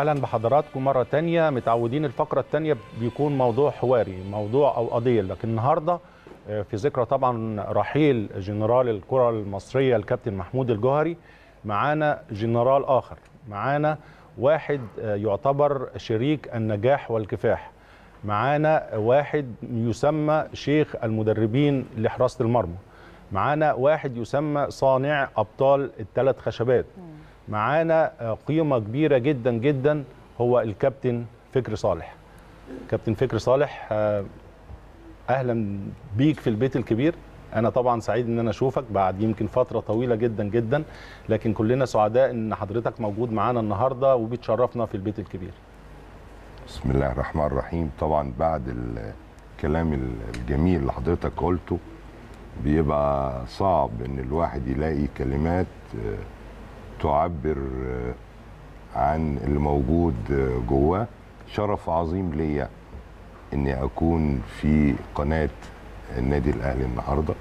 اهلا بحضراتكم مره تانية متعودين الفقره التانية بيكون موضوع حواري موضوع او قضيه لكن النهارده في ذكرى طبعا رحيل جنرال الكره المصريه الكابتن محمود الجوهري معانا جنرال اخر معانا واحد يعتبر شريك النجاح والكفاح معانا واحد يسمى شيخ المدربين لحراسه المرمى معانا واحد يسمى صانع ابطال الثلاث خشبات معانا قيمه كبيره جدا جدا هو الكابتن فكري صالح كابتن فكري صالح اهلا بيك في البيت الكبير انا طبعا سعيد ان انا اشوفك بعد يمكن فتره طويله جدا جدا لكن كلنا سعداء ان حضرتك موجود معانا النهارده وبتشرفنا في البيت الكبير بسم الله الرحمن الرحيم طبعا بعد الكلام الجميل اللي حضرتك قلته بيبقى صعب ان الواحد يلاقي كلمات تعبر عن اللي موجود جواه شرف عظيم ليا اني اكون في قناه النادي الاهلي النهارده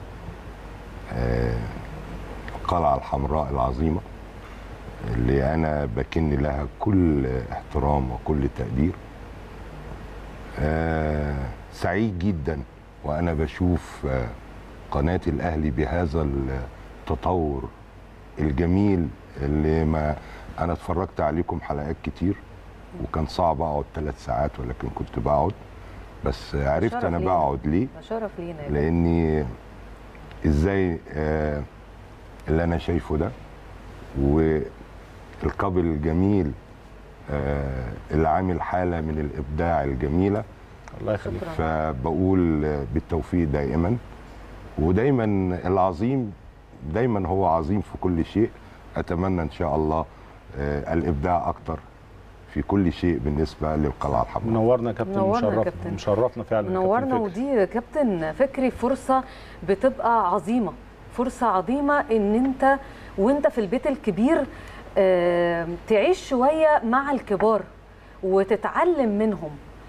القلعه الحمراء العظيمه اللي انا بكن لها كل احترام وكل تقدير سعيد جدا وانا بشوف قناه الاهلي بهذا التطور الجميل اللي ما انا اتفرجت عليكم حلقات كتير وكان صعب اقعد ثلاث ساعات ولكن كنت بقعد بس عرفت انا بقعد ليه شرف لينا لاني ازاي آه اللي انا شايفه ده والقبل الجميل آه اللي عامل حاله من الابداع الجميله الله يخليك فبقول بالتوفيق دائما ودايما العظيم دايما هو عظيم في كل شيء اتمنى ان شاء الله آه الابداع اكتر في كل شيء بالنسبه للقلعه الحمراء منورنا يا كابتن مشرفنا مشرفنا فعلا منورنا ودي كابتن فكري فرصه بتبقى عظيمه فرصه عظيمه ان انت وانت في البيت الكبير آه تعيش شويه مع الكبار وتتعلم منهم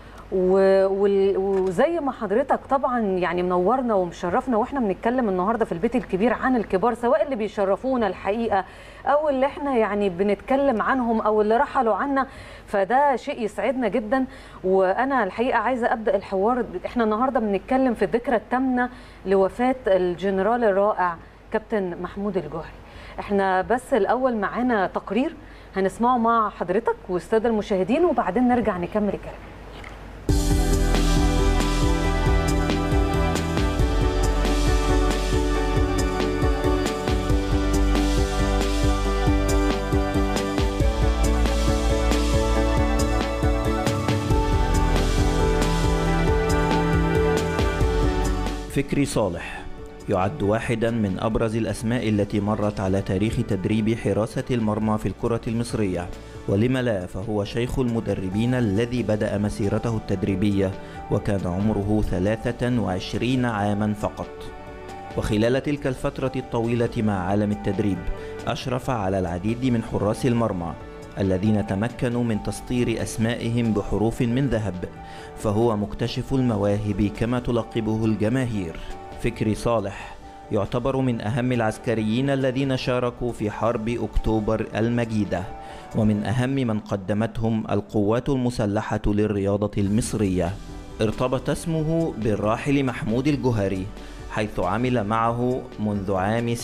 وزي ما حضرتك طبعا يعني منورنا ومشرفنا واحنا بنتكلم النهارده في البيت الكبير عن الكبار سواء اللي بيشرفونا الحقيقه او اللي احنا يعني بنتكلم عنهم او اللي رحلوا عنا فده شيء يسعدنا جدا وانا الحقيقه عايزه ابدا الحوار احنا النهارده بنتكلم في الذكرى الثامنه لوفاه الجنرال الرائع كابتن محمود الجوهري احنا بس الاول معانا تقرير هنسمعه مع حضرتك والساده المشاهدين وبعدين نرجع نكمل الكلام فكري صالح يعد واحدا من أبرز الأسماء التي مرت على تاريخ تدريب حراسة المرمى في الكرة المصرية ولم لا فهو شيخ المدربين الذي بدأ مسيرته التدريبية وكان عمره 23 عاما فقط وخلال تلك الفترة الطويلة مع عالم التدريب أشرف على العديد من حراس المرمى الذين تمكنوا من تسطير أسمائهم بحروف من ذهب فهو مكتشف المواهب كما تلقبه الجماهير فكري صالح يعتبر من أهم العسكريين الذين شاركوا في حرب أكتوبر المجيدة ومن أهم من قدمتهم القوات المسلحة للرياضة المصرية ارتبط اسمه بالراحل محمود الجوهري حيث عمل معه منذ عام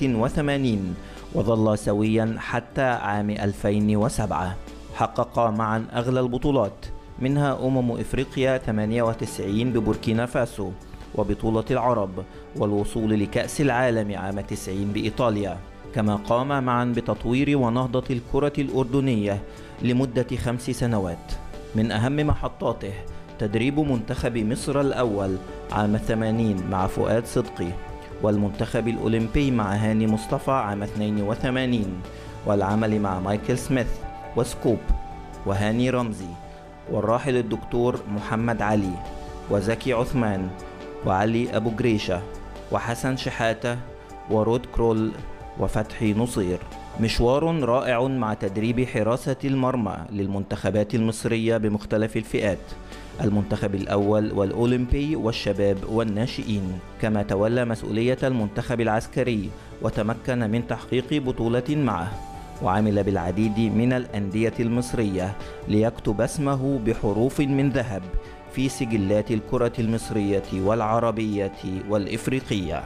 86 وظل سويا حتى عام 2007 حققا معا أغلى البطولات منها أمم إفريقيا 98 ببوركينا فاسو وبطولة العرب والوصول لكأس العالم عام 90 بإيطاليا كما قام معا بتطوير ونهضة الكرة الأردنية لمدة خمس سنوات من أهم محطاته تدريب منتخب مصر الأول عام 80 مع فؤاد صدقي والمنتخب الأولمبي مع هاني مصطفى عام 82 والعمل مع مايكل سميث وسكوب وهاني رمزي والراحل الدكتور محمد علي وزكي عثمان وعلي أبو جريشة وحسن شحاتة ورود كرول وفتحي نصير مشوار رائع مع تدريب حراسة المرمى للمنتخبات المصرية بمختلف الفئات المنتخب الأول والأولمبي والشباب والناشئين كما تولى مسؤولية المنتخب العسكري وتمكن من تحقيق بطولة معه وعمل بالعديد من الأندية المصرية ليكتب اسمه بحروف من ذهب في سجلات الكرة المصرية والعربية والإفريقية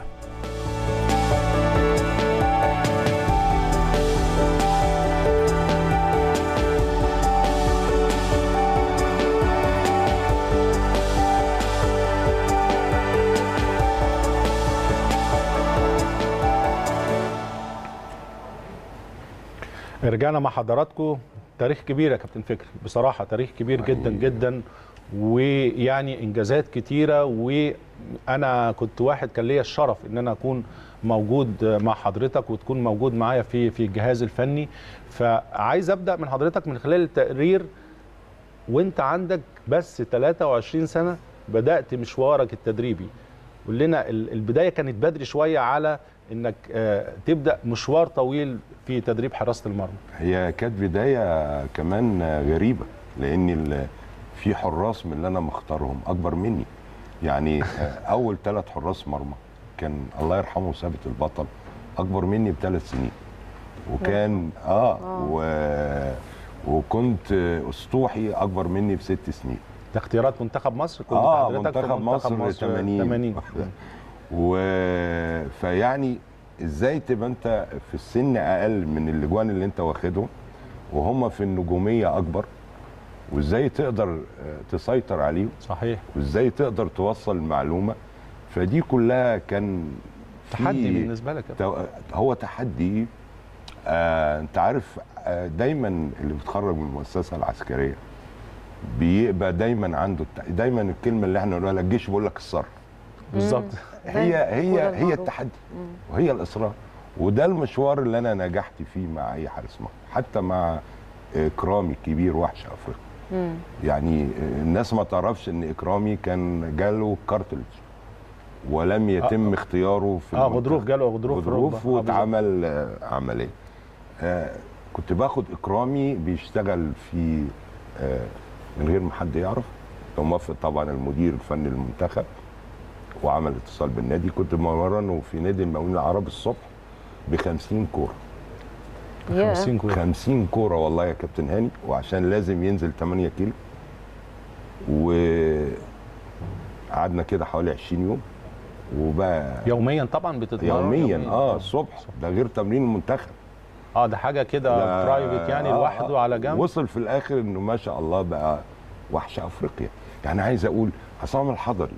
رجعنا مع حضراتكم تاريخ كبير يا كابتن فكري بصراحه تاريخ كبير جدا جدا ويعني انجازات كتيره وانا كنت واحد كان ليا الشرف ان انا اكون موجود مع حضرتك وتكون موجود معايا في في الجهاز الفني فعايز ابدا من حضرتك من خلال التقرير وانت عندك بس 23 سنه بدات مشوارك التدريبي قول لنا ال- البدايه كانت بدري شويه على انك آه، تبدا مشوار طويل في تدريب حراسه المرمى هي كانت بدايه كمان غريبه لان ال- في حراس من اللي انا مختارهم اكبر مني يعني اول ثلاث حراس مرمى كان الله يرحمه ثابت البطل اكبر مني بثلاث سنين وكان اه و... وكنت اسطوحي اكبر مني بست سنين ده اختيارات منتخب مصر كنت اه حضرتك في منتخب مصر 80 80 و فيعني ازاي تبقى انت في السن اقل من الاجوان اللي انت واخدهم وهم في النجوميه اكبر وازاي تقدر آه، تسيطر عليهم صحيح وازاي تقدر توصل المعلومه فدي كلها كان في- تحدي بالنسبه لك يا تو- هو تحدي آه انت عارف آه دايما اللي بيتخرج من المؤسسه العسكريه بيبقى دايما عنده الت- دايما الكلمه اللي احنا بنقولها الجيش بيقول لك الصرف بالظبط هي وده هي هي المعروف. التحدي وهي الاصرار وده المشوار اللي انا نجحت فيه مع اي حارس مرمى حتى مع اكرامي الكبير وحش افريقيا مم. يعني الناس ما تعرفش ان اكرامي كان جاله كارتلج ولم يتم اختياره في اه المنتخب. غضروف جاله غضروف في غضروف الركبة. آه، واتعمل آه، عمليه آه كنت باخد اكرامي بيشتغل في آه من غير ما حد يعرف لو موافق طبعا المدير الفني للمنتخب وعمل اتصال بالنادي كنت بمرنه في نادي المقاولين العرب الصبح ب 50 كوره ياه. 50 كوره 50 كوره والله يا كابتن هاني وعشان لازم ينزل 8 كيلو وقعدنا كده حوالي 20 يوم وبقى يوميا طبعا بتتمرن يوميا اه الصبح ده غير تمرين المنتخب اه ده حاجه كده ده- برايفت يعني آه، لوحده على جنب وصل في الاخر انه ما شاء الله بقى وحش افريقيا يعني عايز اقول عصام الحضري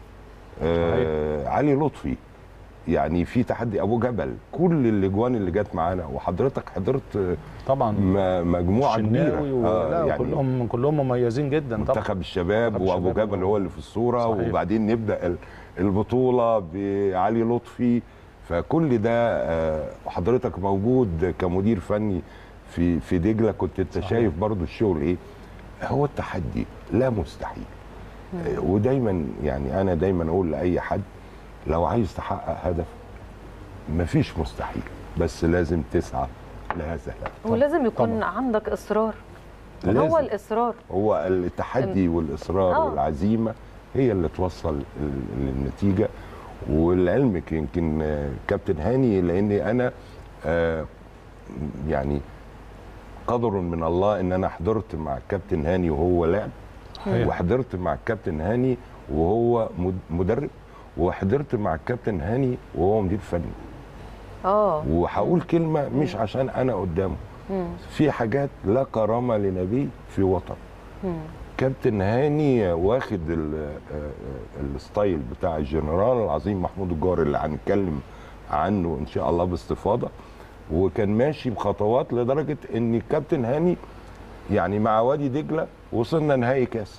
آه علي لطفي يعني في تحدي ابو جبل كل الاجوان اللي جت معانا وحضرتك حضرت آه، طبعا م- مجموعه كبيره الشناوي و... لا يعني كلهم كلهم مميزين جدا طبعا منتخب الشباب منتخب وابو الشباب جبل هو اللي في الصوره صحيح. وبعدين نبدا ال- البطوله بعلي لطفي فكل ده آه، حضرتك موجود كمدير فني في في دجله كنت انت صحيح. شايف برضو الشغل ايه هو التحدي لا مستحيل آه، ودايما يعني انا دايما اقول لاي حد لو عايز تحقق هدف مفيش مستحيل بس لازم تسعى لهذا الهدف ولازم يكون طبعاً. عندك اصرار هو لازم. الاصرار هو التحدي والاصرار آه. والعزيمه هي اللي توصل ال- للنتيجه ولعلمك يمكن آه، كابتن هاني لاني انا آه، يعني قدر من الله ان انا حضرت مع الكابتن هاني وهو لاعب صحيح. وحضرت مع الكابتن هاني وهو مد- مدرب وحضرت مع الكابتن هاني وهو مدير فني اه وهقول كلمه مش عشان انا قدامه مم. في حاجات لا كرامه لنبي في وطن مم. كابتن هاني واخد ال- آه، آه، الستايل بتاع الجنرال العظيم محمود الجار اللي هنتكلم عنه ان شاء الله باستفاضه وكان ماشي بخطوات لدرجه ان الكابتن هاني يعني مع وادي دجله وصلنا نهائي كاس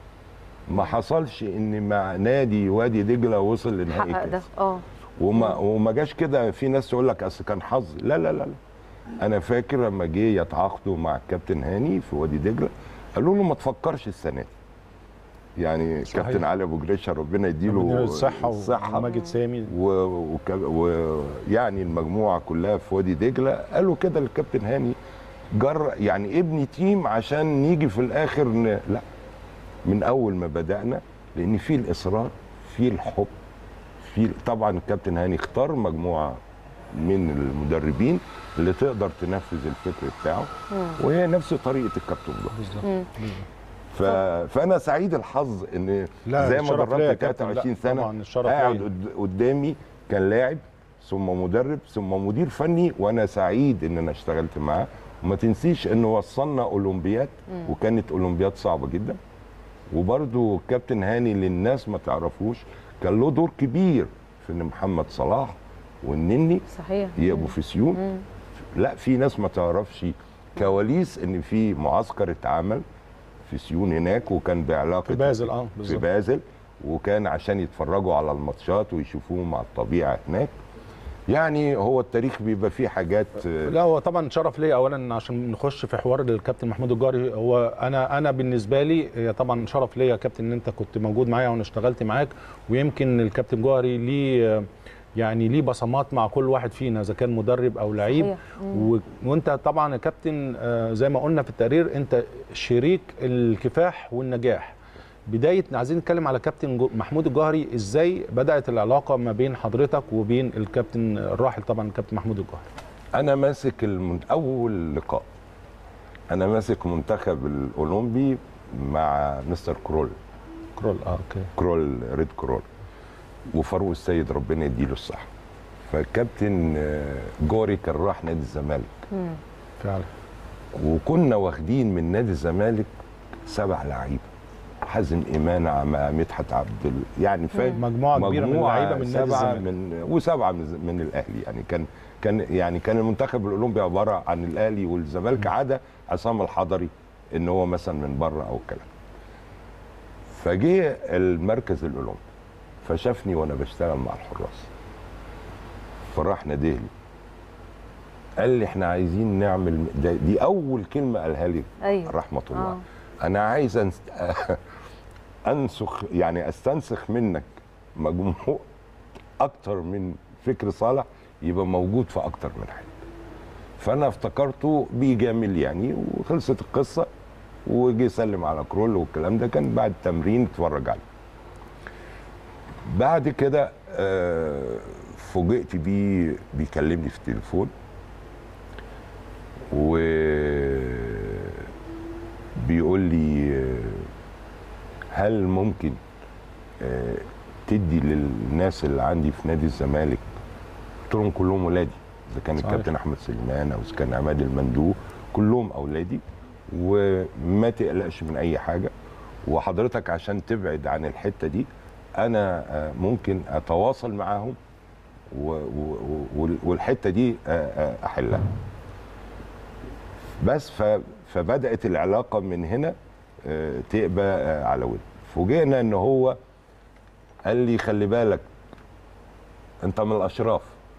ما حصلش ان مع نادي وادي دجله وصل لنهائي حقق ده كاس اه وما وما جاش كده في ناس تقول لك اصل كان حظ لا لا لا لا انا فاكر لما جه يتعاقدوا مع الكابتن هاني في وادي دجله قالوا له ما تفكرش السنه دي يعني صحيح. كابتن علي ابو جريشه ربنا يديله ربنا الصحه الصحه وماجد سامي ويعني و... ويعني المجموعه كلها في وادي دجله قالوا كده للكابتن هاني جر يعني ابني تيم عشان نيجي في الاخر ن... لا من اول ما بدانا لان في الاصرار في الحب في طبعا الكابتن هاني اختار مجموعه من المدربين اللي تقدر تنفذ الفكر بتاعه وهي نفس طريقه الكابتن جوهري بالظبط ف... فانا سعيد الحظ ان لا، زي ما الشرف ليا يا دربت كابتن. 23 لا، سنه طبعاً الشرف قاعد ليا. قد- قدامي كان لاعب ثم مدرب ثم مدير فني وانا سعيد ان انا اشتغلت معاه وما تنسيش انه وصلنا اولمبياد وكانت اولمبياد صعبه جدا وبرده كابتن هاني للناس ما تعرفوش كان له دور كبير في ان محمد صلاح والنني صحيح يبقوا في سيون لا في ناس ما تعرفش كواليس ان في معسكر اتعمل في سيون هناك وكان بعلاقه في بازل اه في بالظبط بازل وكان عشان يتفرجوا على الماتشات ويشوفوهم مع الطبيعه هناك يعني هو التاريخ بيبقى فيه حاجات آه، لا هو طبعا شرف ليا اولا عشان نخش في حوار الكابتن محمود الجاري هو انا انا بالنسبه لي هي طبعا شرف ليا يا كابتن ان انت كنت موجود معايا وانا اشتغلت معاك ويمكن الكابتن جوهري ليه يعني ليه بصمات مع كل واحد فينا اذا كان مدرب او لعيب صحيح. و... وانت طبعا يا كابتن آه، زي ما قلنا في التقرير انت شريك الكفاح والنجاح بدايه عايزين نتكلم على كابتن جو- محمود الجوهري ازاي بدات العلاقه ما بين حضرتك وبين الكابتن الراحل طبعا الكابتن محمود الجوهري انا ماسك المن... اول لقاء انا ماسك منتخب الاولمبي مع مستر كرول كرول اه اوكي كرول ريد كرول وفاروق السيد ربنا يديله الصحه فالكابتن آه، جوري كان راح نادي الزمالك فعلا وكنا واخدين من نادي الزمالك سبع لعيبه حازم امانه مع مدحت عبد ال... يعني فاهم مجموعة كبيرة من اللعيبة من نادي سبعه الزمالك. من وسبعه من, من الاهلي يعني كان كان يعني كان المنتخب الاولمبي عباره عن الاهلي والزمالك عدا عصام الحضري ان هو مثلا من بره او كلام فجه المركز الاولمبي فشافني وانا بشتغل مع الحراس فراح ناديه قال لي احنا عايزين نعمل ده دي اول كلمه قالها لي أيوة. رحمه الله آه. انا عايز أنس... انسخ يعني استنسخ منك مجموع اكتر من فكر صالح يبقى موجود في اكتر من حته فانا افتكرته بيجامل يعني وخلصت القصه وجي يسلم على كرول والكلام ده كان بعد تمرين اتفرج عليه بعد كده آه، فوجئت بيه بيكلمني في التليفون و بيقول لي آه، هل ممكن آه، تدي للناس اللي عندي في نادي الزمالك قلت لهم كلهم ولادي اذا كان صحيح. الكابتن احمد سليمان او اذا كان عماد المندوب كلهم اولادي وما تقلقش من اي حاجه وحضرتك عشان تبعد عن الحته دي انا آه، ممكن اتواصل معاهم و- و- و- والحته دي آه، آه، احلها بس ف- فبدات العلاقه من هنا آه، تبقى آه، على ود فوجئنا ان هو قال لي خلي بالك انت من الاشراف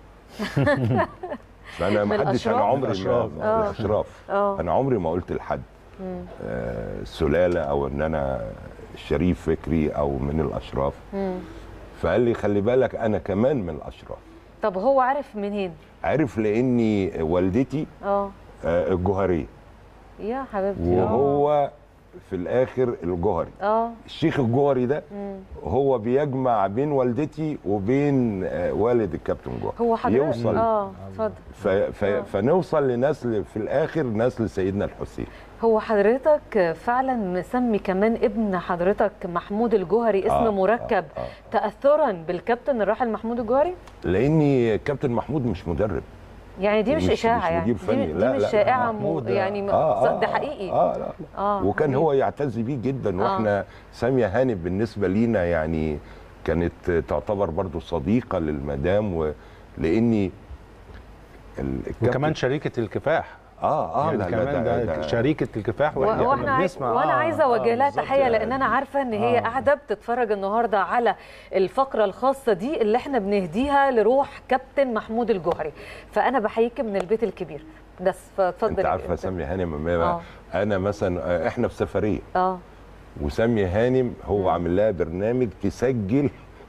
فانا ما من حدش انا الأشراف؟ عمري ما الأشراف. من آه. الاشراف آه. انا عمري ما قلت لحد آه، سلاله او ان انا شريف فكري او من الاشراف فقال لي خلي بالك انا كمان من الاشراف طب هو عارف منين عرف لاني والدتي اه آه، الجوهريه يا حبيبتي آه. وهو في الاخر الجوهري اه الشيخ الجوهري ده هو بيجمع بين والدتي وبين آه، والد الكابتن جوهري هو حضرتك يوصل اه اتفضل ف... ف... فنوصل لنسل في الاخر نسل سيدنا الحسين هو حضرتك فعلا مسمي كمان ابن حضرتك محمود الجوهري اسم آه، مركب آه، آه. تاثرا بالكابتن الراحل محمود الجوهري لاني كابتن محمود مش مدرب يعني دي مش, مش- اشاعه مش يعني مدير دي, فني. دي لا، مش لا، شائعه محمود م... يعني م... آه، ده آه، حقيقي اه لا آه، وكان حقيقي. هو يعتز بيه جدا واحنا ساميه هانب بالنسبه لينا يعني كانت تعتبر برضو صديقه للمدام و... لاني ال- الكابتن- وكمان شريكه الكفاح اه اه يعني لا لا كمان ده, ده, ده شريكه الكفاح و- وإحنا واحنا عاي... بنسمع. وانا آه، عايزه آه، اوجه لها بالظبط تحيه يعني. لان انا عارفه ان هي آه. قاعده بتتفرج النهارده على الفقره الخاصه دي اللي احنا بنهديها لروح كابتن محمود الجوهري فانا بحييك من البيت الكبير بس فاتفضل انت يا عارفه كابتن. ساميه هانم آه. ما انا مثلا آه، احنا في سفريه اه وساميه هانم هو عامل لها برنامج تسجل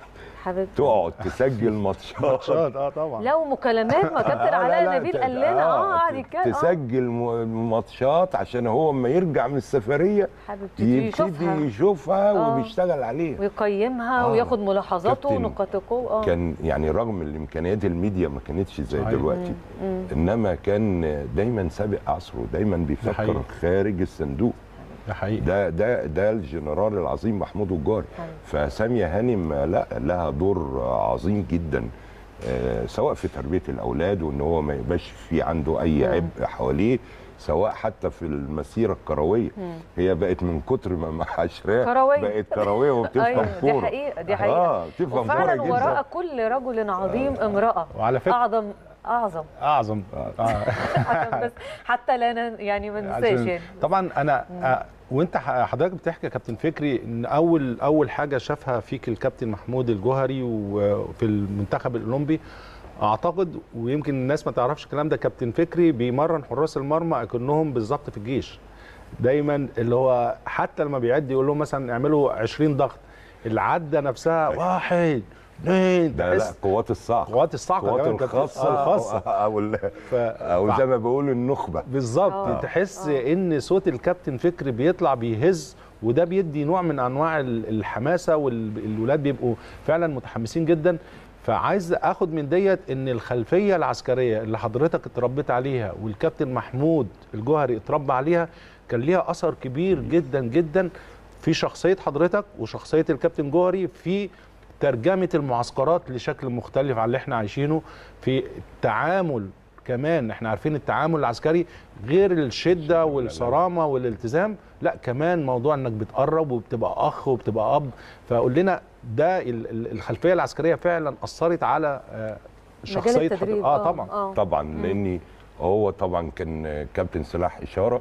حبيبتي تقعد تسجل ماتشات ماتشات اه طبعا لو مكالمات ما كابتن آه، لا، علاء لا، نبيل ت- قال لنا اه آه، قعد ت- يتكلم آه. تسجل م- ماتشات عشان هو اما يرجع من السفريه حبيبتي يبتدي يشوفها يشوفها آه. وبيشتغل عليها ويقيمها آه. وياخد ملاحظاته كابتن ونقاط القوه اه كان يعني رغم ان امكانيات الميديا ما كانتش زي صحيح. دلوقتي انما كان دايما سابق عصره دايما بيفكر حقيقي. خارج الصندوق ده حقيقي ده ده ده الجنرال العظيم محمود الجاري فساميه هانم لا لها دور عظيم جدا آه، سواء في تربيه الاولاد وان هو ما يبقاش في عنده اي عبء حواليه سواء حتى في المسيره الكرويه هي بقت من كتر ما معاشراه كروية. بقت كرويه وبتفهم ايوه دي كوره حقيقه دي حقيقه اه بتفهم كوره وفعلا جدا وراء كل رجل عظيم امراه وعلى فكرة- اعظم اعظم اعظم آه. عشان بس حتى لا ن- يعني ما ننساش عشان- يعني طبعا انا آه، وانت ح- حضرتك بتحكي يا كابتن فكري ان اول اول حاجه شافها فيك الكابتن محمود الجوهري وفي المنتخب الاولمبي اعتقد ويمكن الناس ما تعرفش الكلام ده كابتن فكري بيمرن حراس المرمى اكنهم بالظبط في الجيش دايما اللي هو حتى لما بيعد يقول لهم مثلا اعملوا 20 ضغط العده نفسها واحد اثنين ده لا تحس قوات الصعق قوات الصعقه قوات كمان كابتن- الخاصه آه، الخاصه او ال- ف... او ف- زي ما بيقولوا النخبه بالظبط آه. تحس ان صوت الكابتن فكري بيطلع بيهز وده بيدي نوع من انواع ال- الحماسه والولاد بيبقوا فعلا متحمسين جدا فعايز اخد من ديت ان الخلفيه العسكريه اللي حضرتك اتربيت عليها والكابتن محمود الجوهري اتربى عليها كان ليها اثر كبير جدا جدا في شخصيه حضرتك وشخصيه الكابتن جوهري في ترجمه المعسكرات لشكل مختلف عن اللي احنا عايشينه في التعامل كمان احنا عارفين التعامل العسكري غير الشده والصرامه والالتزام لا كمان موضوع انك بتقرب وبتبقى اخ وبتبقى اب فقول لنا ده ال- ال- الخلفيه العسكريه فعلا اثرت على آه، شخصيه حضرتك التدريب اه طبعا اه طبعا لاني هو طبعا كان كابتن سلاح اشاره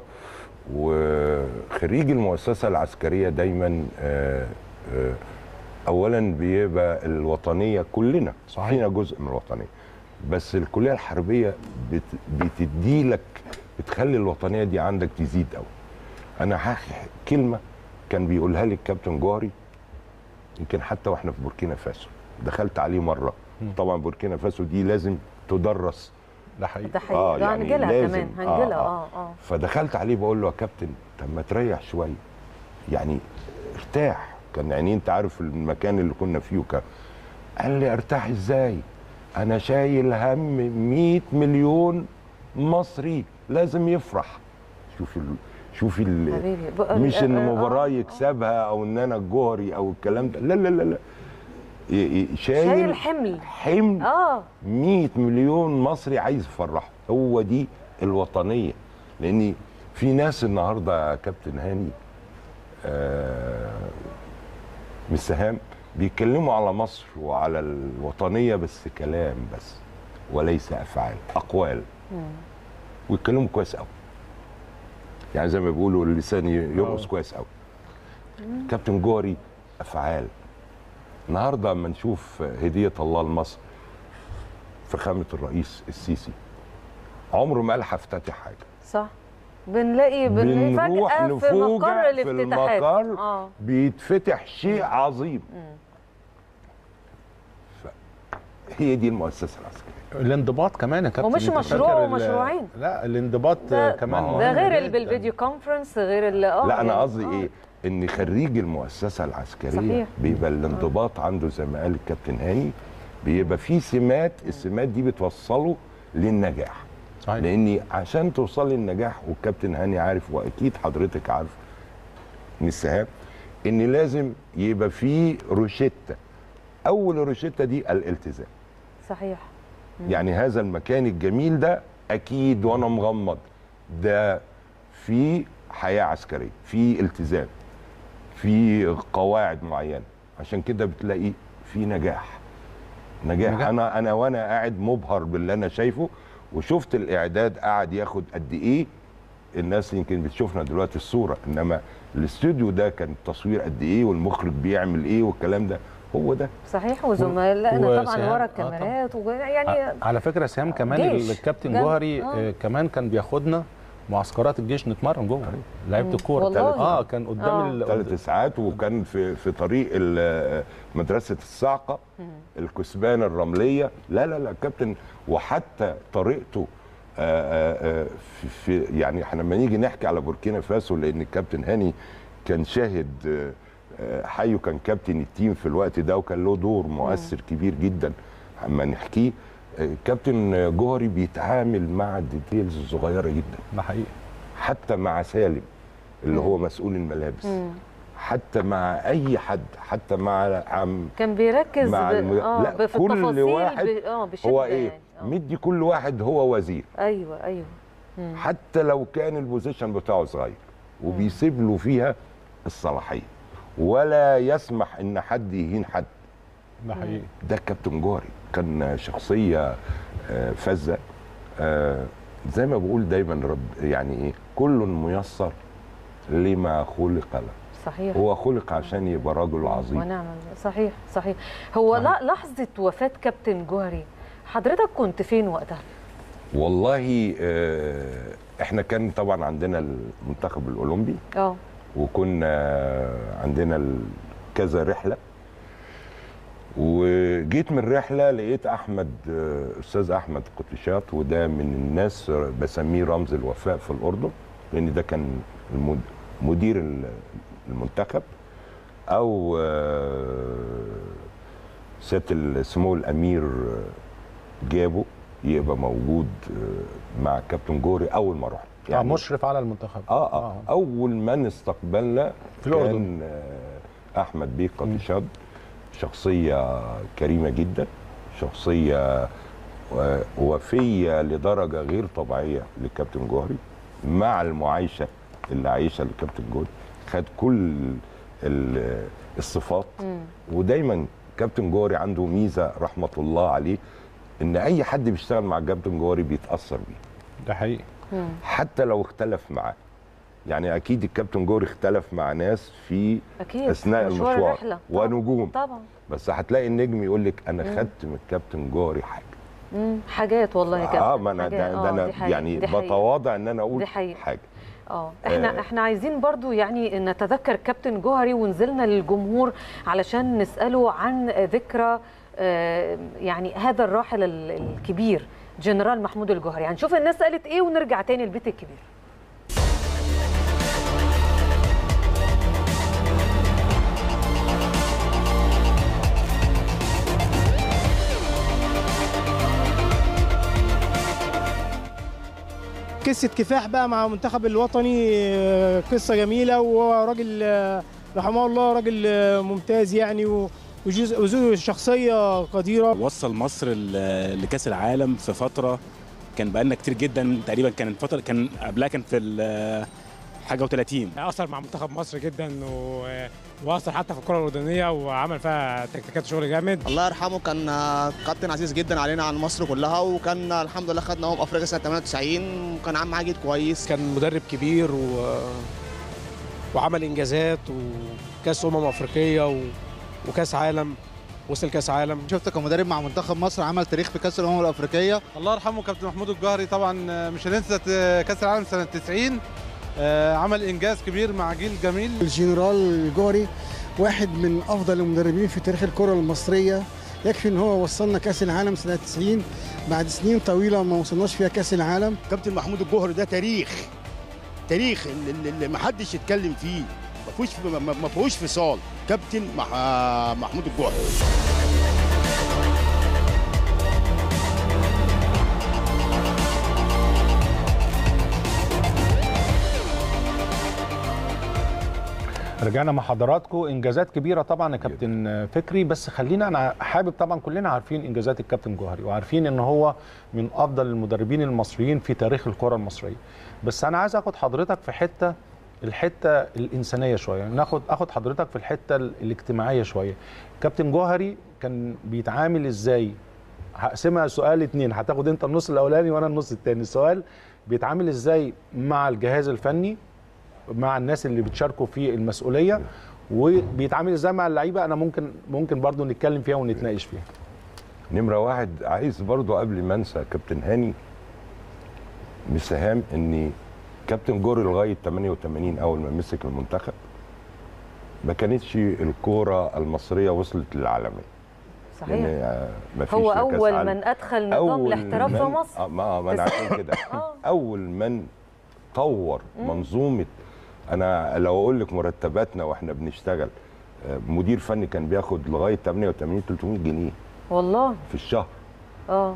وخريج المؤسسه العسكريه دايما آه، آه، اولا بيبقى الوطنيه كلنا صحيح. فينا جزء من الوطنيه بس الكليه الحربيه بت بتدي لك بتخلي الوطنيه دي عندك تزيد قوي انا هحكي كلمه كان بيقولها لي الكابتن جوهري يمكن حتى واحنا في بوركينا فاسو دخلت عليه مره طبعا بوركينا فاسو دي لازم تدرس ده حقيقي ده حقيقي آه، ده يعني هنجيلها لازم. كمان آه، هنجيلها آه. اه اه فدخلت عليه بقول له يا كابتن طب ما تريح شويه يعني ارتاح كان يعني انت عارف المكان اللي كنا فيه وكان قال لي ارتاح ازاي انا شايل هم 100 مليون مصري لازم يفرح شوف ال... شوف ال... حبيبي بقى- مش ان آه، آه، مباراه آه. يكسبها او ان انا الجوهري او الكلام ده لا لا لا لا ي- ي- شايل شايل حمل حمل اه 100 مليون مصري عايز يفرحه هو دي الوطنيه لان في ناس النهارده يا كابتن هاني آه مش سهام بيتكلموا على مصر وعلى الوطنيه بس كلام بس وليس افعال اقوال ويتكلموا كويس قوي يعني زي ما بيقولوا اللسان يرقص آه. كويس قوي كابتن جوري افعال النهارده اما نشوف هديه الله لمصر فخامه الرئيس السيسي عمره ما قال هفتتح حاجه صح بنلاقي بنلاقي بنروح فجأة في مقر نفوجئ في الافتتاحات المقر اه بيتفتح شيء عظيم هي دي المؤسسه العسكريه الانضباط كمان يا كابتن ومش أنت مشروع فاكر ال- ومشروعين. لا الانضباط ده- كمان ما هو- مهم ده غير ال- جداً. بالفيديو كونفرنس غير ال اه لا انا يعني- قصدي آه. ايه ان خريج المؤسسه العسكريه صحيح. بيبقى الانضباط عنده زي ما قال الكابتن هاني بيبقى في سمات السمات دي بتوصله للنجاح صحيح لاني عشان توصل للنجاح والكابتن هاني عارف واكيد حضرتك عارف من السهام ان لازم يبقى في روشته اول روشته دي الالتزام صحيح يعني هذا المكان الجميل ده اكيد وانا مغمض ده في حياه عسكريه في التزام في قواعد معينه عشان كده بتلاقي في نجاح نجاح, نجاح. انا انا وانا قاعد مبهر باللي انا شايفه وشفت الاعداد قعد ياخد قد ايه الناس يمكن بتشوفنا دلوقتي الصوره انما الاستوديو ده كان التصوير قد ايه والمخرج بيعمل ايه والكلام ده هو ده صحيح وزملائنا طبعا وسهام. ورا آه، الكاميرات وج- ع- يعني على فكره سهام كمان جيش. الكابتن جنب. جوهري آه. آه، كمان كان بياخدنا معسكرات الجيش نتمرن جوه لعيبه الكوره والله؟ اه كان قدام آه. ال- ثلاث ساعات وكان في في طريق ال- مدرسه الصاعقه الكثبان الرمليه لا لا لا كابتن وحتى طريقته آه، آه، آه، في في- يعني احنا لما نيجي نحكي على بوركينا فاسو لان الكابتن هاني كان شاهد آه، آه، حيو كان كابتن التيم في الوقت ده وكان له دور مؤثر كبير جدا اما نحكيه آه، كابتن جوهري بيتعامل مع الديتيلز الصغيره جدا ده حقيقي حتى مع سالم اللي هو مسؤول الملابس حتى مع اي حد حتى مع عم كان بيركز مع ب... الم... اه لا ب- في كل التفاصيل واحد ب... اه بشده هو ايه يعني. آه. مدي كل واحد هو وزير ايوه ايوه حتى لو كان البوزيشن بتاعه صغير وبيسيب له فيها الصلاحيه ولا يسمح ان حد يهين حد ده حقيقي ده كابتن جوهري كان شخصيه آه، فذه آه، زي ما بقول دايما رب يعني ايه كل ميسر لما خلق له صحيح هو خلق عشان يبقى رجل عظيم ونعم صحيح صحيح هو لا لحظه وفاه كابتن جوهري حضرتك كنت فين وقتها والله آه، احنا كان طبعا عندنا المنتخب الاولمبي اه وكنا عندنا ال- كذا رحله وجيت من رحله لقيت احمد آه، استاذ احمد قطشات وده من الناس بسميه رمز الوفاء في الاردن لان ده كان المد- مدير ال- المنتخب او آه، سياده سمو الامير آه، جابه يبقى موجود آه، مع كابتن جوري اول ما رحت يعني مشرف على المنتخب اه اه اول من استقبلنا في الأردن. كان آه، احمد بيه قطشاد شخصيه كريمه جدا شخصيه و- وفيه لدرجه غير طبيعيه للكابتن جوهري مع المعايشه اللي عايشها الكابتن جوهري خد كل ال- الصفات ودايما كابتن جوهري عنده ميزه رحمه الله عليه ان اي حد بيشتغل مع الكابتن جوهري بيتاثر بيه ده حقيقي حتى لو اختلف معاه يعني اكيد الكابتن جوري اختلف مع ناس في اكيد اثناء مشوار المشوار الرحلة. طبعاً. ونجوم طبعا بس هتلاقي النجم يقول لك انا خدت من الكابتن جوري حاجه مم. حاجات والله يا كابتن اه ما انا حاجات. ده, ده آه، انا دي حقيقة. يعني دي حقيقة. بتواضع ان انا اقول دي حقيقة. حاجه اه احنا احنا عايزين برضو يعني نتذكر كابتن جوهري ونزلنا للجمهور علشان نساله عن ذكرى آه، يعني هذا الراحل ال- الكبير جنرال محمود الجوهري هنشوف الناس قالت ايه ونرجع تاني البيت الكبير قصه كفاح بقى مع المنتخب الوطني آه، قصه جميله وهو راجل آه، رحمه الله راجل آه، ممتاز يعني و- وجزء وزوجه شخصيه قديره وصل مصر ل- لكاس العالم في فتره كان بقالنا كتير جدا تقريبا كان فتره كان قبلها كان في ال- حاجه و30 اثر مع منتخب مصر جدا و... واثر حتى في الكره الاردنيه وعمل فيها تكتيكات شغل جامد الله يرحمه كان آه، كابتن عزيز جدا علينا عن مصر كلها وكان آه، الحمد لله خدنا امم افريقيا سنه 98 وكان عامل معاه جيل كويس كان مدرب كبير و... وعمل انجازات وكاس امم افريقيه و... وكاس عالم وصل كاس عالم شفته كمدرب مع منتخب مصر عمل تاريخ في كاس الامم الافريقيه الله يرحمه كابتن محمود الجوهري طبعا مش هننسى كاس العالم سنه 90 آه، عمل انجاز كبير مع جيل جميل الجنرال الجوري واحد من افضل المدربين في تاريخ الكره المصريه يكفي ان هو وصلنا كاس العالم سنه 90 بعد سنين طويله ما وصلناش فيها كاس العالم كابتن محمود الجوهري ده تاريخ تاريخ اللي, اللي ما حدش يتكلم فيه ما فيهوش ما- ما ما فيهوش فصال كابتن مح... محمود الجوهري رجعنا مع حضراتكم انجازات كبيره طبعا يا كابتن فكري بس خلينا انا حابب طبعا كلنا عارفين انجازات الكابتن جوهري وعارفين ان هو من افضل المدربين المصريين في تاريخ الكره المصريه بس انا عايز اخد حضرتك في حته الحته الانسانيه شويه ناخد اخد حضرتك في الحته الاجتماعيه شويه كابتن جوهري كان بيتعامل ازاي هقسمها سؤال اتنين هتاخد انت النص الاولاني وانا النص التاني السؤال بيتعامل ازاي مع الجهاز الفني مع الناس اللي بتشاركوا في المسؤوليه وبيتعامل ازاي مع اللعيبه انا ممكن ممكن برضو نتكلم فيها ونتناقش فيها نمره واحد عايز برضو قبل ما انسى كابتن هاني مساهام ان كابتن جوري لغايه 88 اول ما مسك المنتخب ما كانتش الكوره المصريه وصلت للعالميه صحيح لان آه، ما فيش هو لا كأس اول عالم. من ادخل نظام أول الاحتراف في من- مصر آه، ما ما انا عشان كده اول من طور منظومه انا لو اقول لك مرتباتنا واحنا بنشتغل آه، مدير فني كان بياخد لغايه 88 300 جنيه والله في الشهر اه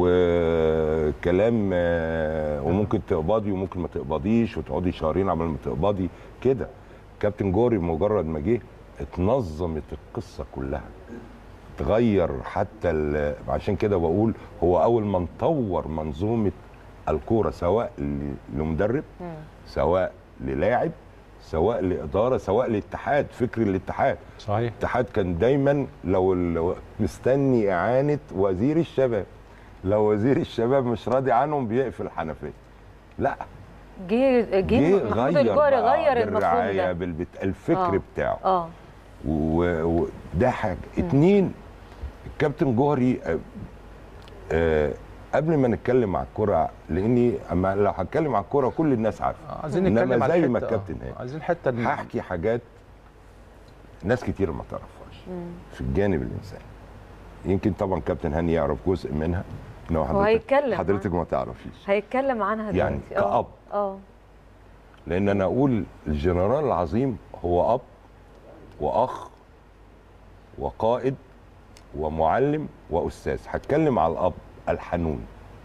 وكلام آه، وممكن تقبضي وممكن ما تقبضيش وتقعدي شهرين عمال ما تقبضي كده كابتن جوري مجرد ما جه اتنظمت القصه كلها تغير حتى ال- عشان كده بقول هو اول من طور منظومه الكوره سواء ل- لمدرب سواء للاعب سواء لاداره سواء لاتحاد فكر الاتحاد صحيح الاتحاد كان دايما لو ال- مستني اعانه وزير الشباب لو وزير الشباب مش راضي عنهم بيقفل الحنفيه لا جه جه محمود الجوهري بقى غير المفهوم بالرعايه ده بالبت... الفكر آه. بتاعه اه وده و... ده حاجه اتنين الكابتن جوهري آه، آه قبل ما نتكلم على الكرة لاني اما لو هتكلم على الكرة كل الناس عارفه عايزين إنما نتكلم على زي ما الحتة- الكابتن آه، قال عايزين حته دي. هحكي حاجات ناس كتير ما تعرفهاش في الجانب الانساني يمكن طبعا كابتن هاني يعرف جزء منها انما هو حضرتك هيتكلم حضرتك ما تعرفيش هيتكلم عنها يعني دلوقتي. آه. كأب. اه لان انا اقول الجنرال العظيم هو اب واخ وقائد ومعلم واستاذ هتكلم على الاب الحنون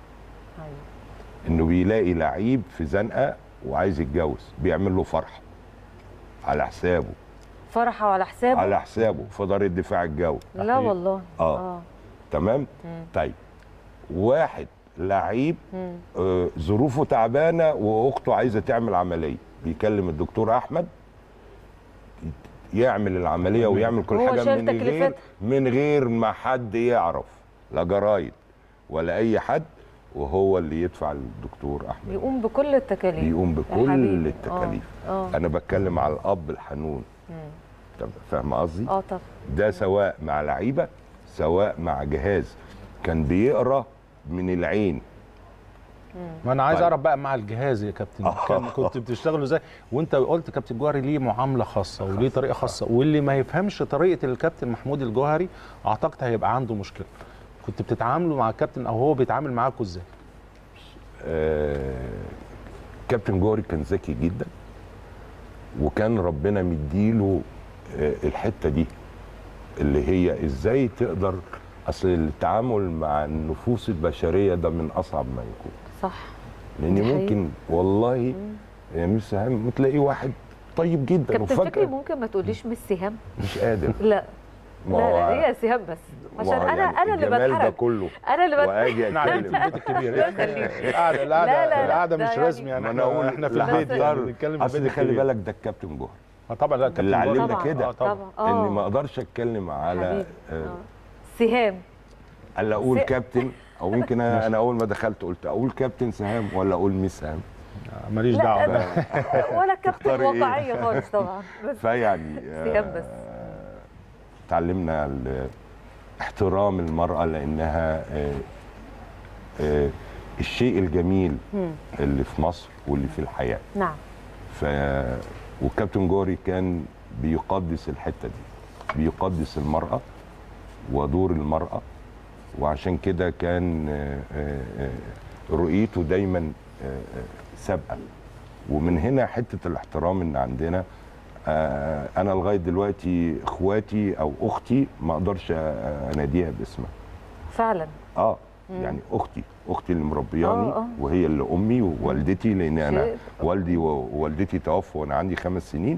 انه بيلاقي لعيب في زنقه وعايز يتجوز بيعمل له فرحه على حسابه فرحه وعلى حسابه على حسابه في دار الدفاع الجوي لا والله اه تمام مم. طيب واحد لعيب مم. آه، ظروفه تعبانه واخته عايزه تعمل عمليه بيكلم الدكتور احمد يعمل العمليه ويعمل كل هو حاجه شال من غير تكلفتها. من غير ما حد يعرف لا جرايد ولا اي حد وهو اللي يدفع للدكتور احمد بيقوم بكل التكاليف بيقوم يا بكل حبيبي. التكاليف اه انا بتكلم على الاب الحنون مم. طب فاهم قصدي اه طب ده سواء مع لعيبه سواء مع جهاز كان بيقرا من العين ما انا عايز طيب. اعرف بقى مع الجهاز يا كابتن كان كنت بتشتغلوا ازاي وانت قلت كابتن جوهري ليه معامله خاصه وليه طريقه خاصه واللي ما يفهمش طريقه الكابتن محمود الجوهري اعتقد هيبقى عنده مشكله كنت بتتعاملوا مع الكابتن او هو بيتعامل معاكم ازاي آه، كابتن جوري كان ذكي جدا وكان ربنا مديله آه، الحته دي اللي هي ازاي تقدر اصل التعامل مع النفوس البشريه ده من اصعب ما يكون صح لان دي حقيقة. ممكن والله يا مش سهام تلاقيه واحد طيب جدا كابتن فكري وفجاه ممكن ما تقوليش مش سهام مش قادر لا ما لا هو- لا هي سهام بس ما عشان هو انا يعني انا اللي الجمال ده بتحرج كله انا اللي واجي احنا قاعدين في اتكلم البيت الكبير الله يخليك. القعده لا، القعده لا، القعده ده مش يعني- رسمي يعني ما انا اقول احنا في لا البيت يعني هضطر. بنتكلم في اصل البيت خلي الكبير. بالك ده الكابتن جوهر آه طبعا لا كابتن اللي جوهري- علمنا طبعاً. كده آه طبعا طبعا اني اه ما اقدرش اتكلم على حبيبي. آه، سهام الا اقول س- كابتن او يمكن انا أنا اول ما دخلت قلت اقول كابتن سهام ولا اقول ميس سهام ماليش لا دعوه ده- ولا كابتن تختاري إيه؟ واقعيه خالص طبعا بس فيعني سهام بس. آه، اتعلمنا ال- احترام المراه لانها آه، آه، الشيء الجميل مم. اللي في مصر واللي في الحياه نعم ف والكابتن جوري كان بيقدس الحته دي بيقدس المراه ودور المراه وعشان كده كان آه، آه، آه، رؤيته دايما آه، آه، سابقه ومن هنا حته الاحترام ان عندنا آه، انا لغايه دلوقتي اخواتي او اختي ما اقدرش آه، اناديها باسمها فعلا اه مم. يعني اختي اختي اللي مربياني آه، آه. وهي اللي امي ووالدتي لان انا شيء. والدي ووالدتي توفوا وانا عندي خمس سنين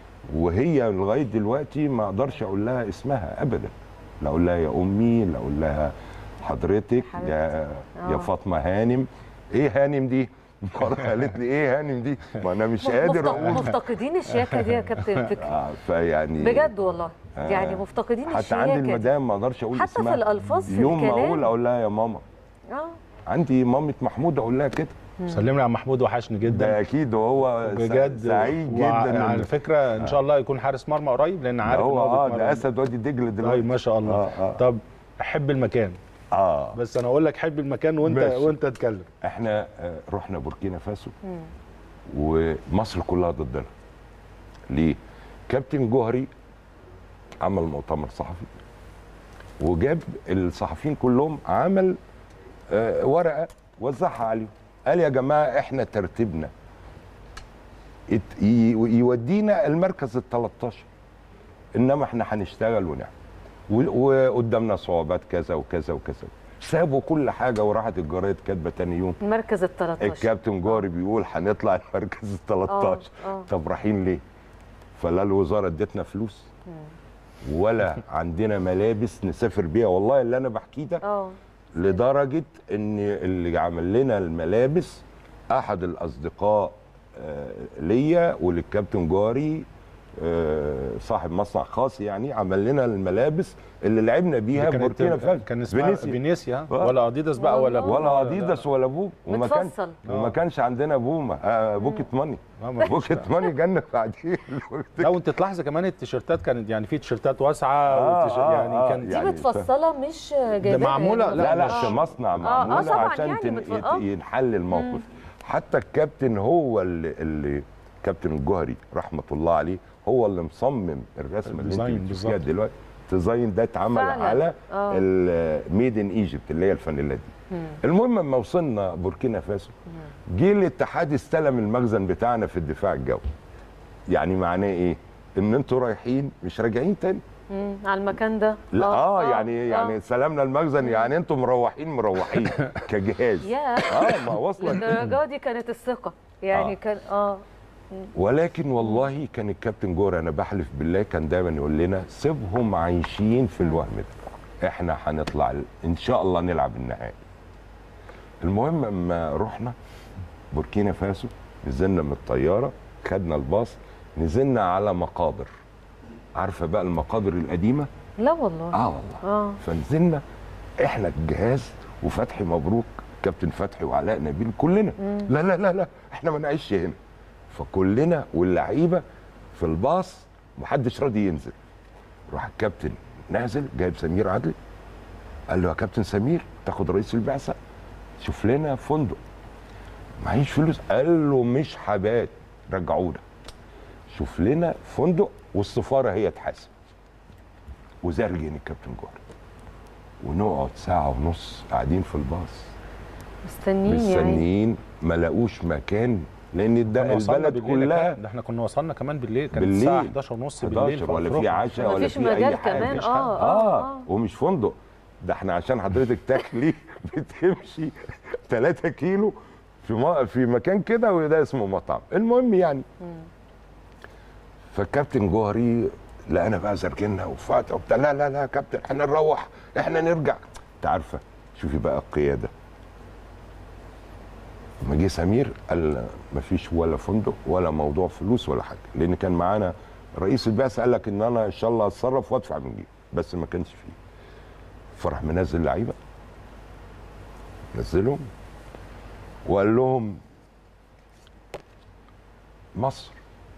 وهي لغايه دلوقتي ما اقدرش اقول لها اسمها ابدا لا اقول لها يا امي لا اقول لها حضرتك يا يا آه. فاطمه هانم ايه هانم دي مرة قالت لي ايه هانم دي ما انا مش قادر مفت- اقول مفتقدين الشياكه دي يا كابتن فكري آه فيعني بجد والله آه. يعني مفتقدين حتى الشياكه عندي دي. المدام ما اقدرش اقول حتى في اسمها الألفاظ في يوم ما الكلام. اقول اقول لها يا ماما اه عندي مامة محمود اقول لها كده سلم لي على محمود وحشني جدا ده اكيد وهو بجد سعيد وع- جدا على إنه- فكره ان شاء الله يكون حارس مرمى قريب لان ده عارف هو إن اه بيتمرن. ده اسد وادي دجله دلوقتي طيب ما شاء الله آه آه. طب حب المكان اه بس انا اقول لك حب المكان وانت ماشي. وانت اتكلم احنا آه، رحنا بوركينا فاسو مم. ومصر كلها ضدنا ليه كابتن جوهري عمل مؤتمر صحفي وجاب الصحفيين كلهم عمل آه، ورقه وزعها عليهم قال يا جماعه احنا ترتيبنا ات- ي- يودينا المركز ال 13 انما احنا هنشتغل ونعمل و- وقدامنا صعوبات كذا وكذا وكذا سابوا كل حاجه وراحت الجرايد كاتبه تاني يوم المركز ال 13 الكابتن جوري بيقول هنطلع المركز ال 13 آه، آه. طب رايحين ليه؟ فلا الوزاره ادتنا فلوس ولا عندنا ملابس نسافر بيها والله اللي انا بحكيه ده اه لدرجه ان اللي عمل لنا الملابس احد الاصدقاء آه، ليا وللكابتن جاري آه، صاحب مصنع خاص يعني عمل لنا الملابس اللي لعبنا بيها دي بوركينا كانت فاسو كان اسمها فينيسيا ولا اديداس بقى ولا ولا اديداس ولا بوم وما كان متفصل. وما كانش عندنا بوما آه بوكيت ماني آه، ما فيش بوكيت ماني جالنا بعدين لا وانت تلاحظ كمان التيشيرتات كانت يعني في تيشيرتات واسعه آه، والتيشيرت- آه، يعني آه، كان دي متفصله مش جايباها معمولة- يعني لا لا آه. في مصنع آه، معموله طبعاً عشان يعني تن- متف- يت- آه. ينحل الموقف حتى الكابتن هو اللي, اللي كابتن الجوهري رحمه الله عليه هو اللي مصمم الرسمه اللي الديزاين انت بتشوفيها بالظبط. دلوقتي الديزاين ده اتعمل فعلاً. على آه. الميد ان ايجيبت اللي هي الفانيلا دي المهم لما وصلنا بوركينا فاسو جه الاتحاد استلم المخزن بتاعنا في الدفاع الجوي يعني معناه ايه ان انتوا رايحين مش راجعين تاني مم، على المكان ده لا اه, آه يعني آه. يعني سلامنا المخزن يعني انتم مروحين مروحين كجهاز يا اه ما وصلت للدرجه دي كانت الثقه يعني آه. كان اه ولكن والله كان الكابتن جور انا بحلف بالله كان دايما يقول لنا سيبهم عايشين في الوهم ده احنا هنطلع ال- ان شاء الله نلعب النهائي المهم اما رحنا بوركينا فاسو نزلنا من الطياره خدنا الباص نزلنا على مقابر عارفه بقى المقابر القديمه لا والله اه والله اه فنزلنا احنا الجهاز وفتحي مبروك كابتن فتحي وعلاء نبيل كلنا مم. لا لا لا لا احنا ما نعيش هنا فكلنا واللعيبه في الباص محدش راضي ينزل راح الكابتن نازل جايب سمير عدلي قال له يا كابتن سمير تاخد رئيس البعثه شوف لنا فندق معيش فلوس قال له مش حبات رجعونا شوف لنا فندق والسفاره هي تحاسب وزرجن الكابتن جوهر ونقعد ساعه ونص قاعدين في الباص مستنيين يعني مستنيين ما لاقوش مكان لان ده كنا وصلنا البلد بالليل يا كلها كابتن، ده احنا كنا وصلنا كمان بالليل كانت بالليل. الساعه 11 ونص بالليل 11 ولا في أفريقيا. عشاء ولا مفيش في مجال اي حاجه كمان. مفيش آه، حاجة. آه، اه آه. ومش فندق ده احنا عشان حضرتك تاكلي بتمشي 3 كيلو في م- في مكان كده وده اسمه مطعم المهم يعني فالكابتن جوهري لقينا بقى زرجنا وفات وبتاع لا لا لا يا كابتن احنا نروح احنا نرجع انت عارفه شوفي بقى القياده لما جه سمير قال مفيش ولا فندق ولا موضوع فلوس ولا حاجه لان كان معانا رئيس البعثه قال لك ان انا ان شاء الله اتصرف وادفع من جيبي بس ما كانش فيه فراح منزل لعيبه نزلهم وقال لهم مصر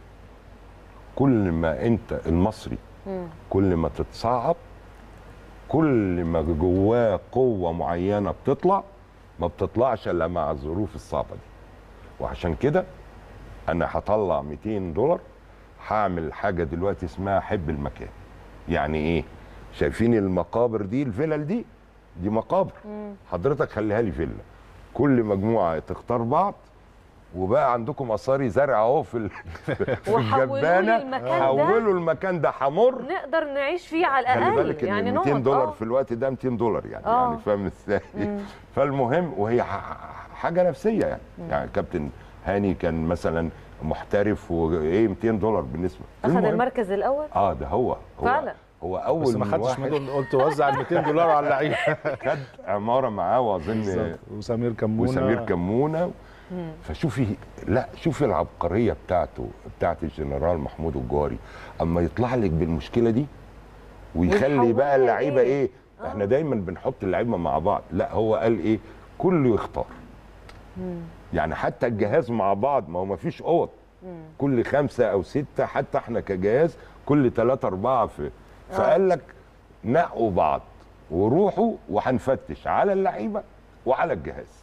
كل ما انت المصري مم. كل ما تتصعب كل ما جواه قوة معينة بتطلع ما بتطلعش إلا مع الظروف الصعبة دي وعشان كده أنا هطلع 200 دولار هعمل حاجة دلوقتي اسمها حب المكان يعني إيه؟ شايفين المقابر دي الفلل دي دي مقابر مم. حضرتك خليها لي فيلا كل مجموعة تختار بعض وبقى عندكم اثاري زرع اهو في ال- في وحولوا لي الجبانه المكان ده. حولوا المكان ده حمر نقدر نعيش فيه على خلي الاقل بالك ان يعني 200 نقعد دولار آه. في الوقت ده 200 دولار يعني آه. يعني فاهم ازاي مم. فالمهم وهي ح- حاجه نفسيه يعني مم. يعني كابتن هاني كان مثلا محترف وايه 200 دولار بالنسبه اخذ المهم- المركز الاول اه ده هو هو فعلا هو اول بس ما من خدتش واحد منه قلت وزع ال 200 دولار على اللعيبه خد عماره معاه واظن بالظبط. وسمير كمونه وسمير كمونه مم. فشوفي لا شوفي العبقريه بتاعته بتاعت الجنرال محمود الجواري اما يطلع لك بالمشكله دي ويخلي ويحولها بقى اللعيبه إيه؟ ايه, آه. احنا دايما بنحط اللعيبه مع بعض لا هو قال ايه كله يختار مم. يعني حتى الجهاز مع بعض ما هو ما فيش اوض مم. كل خمسه او سته حتى احنا كجهاز كل ثلاثه اربعه في آه. فقال لك نقوا بعض وروحوا وهنفتش على اللعيبه وعلى الجهاز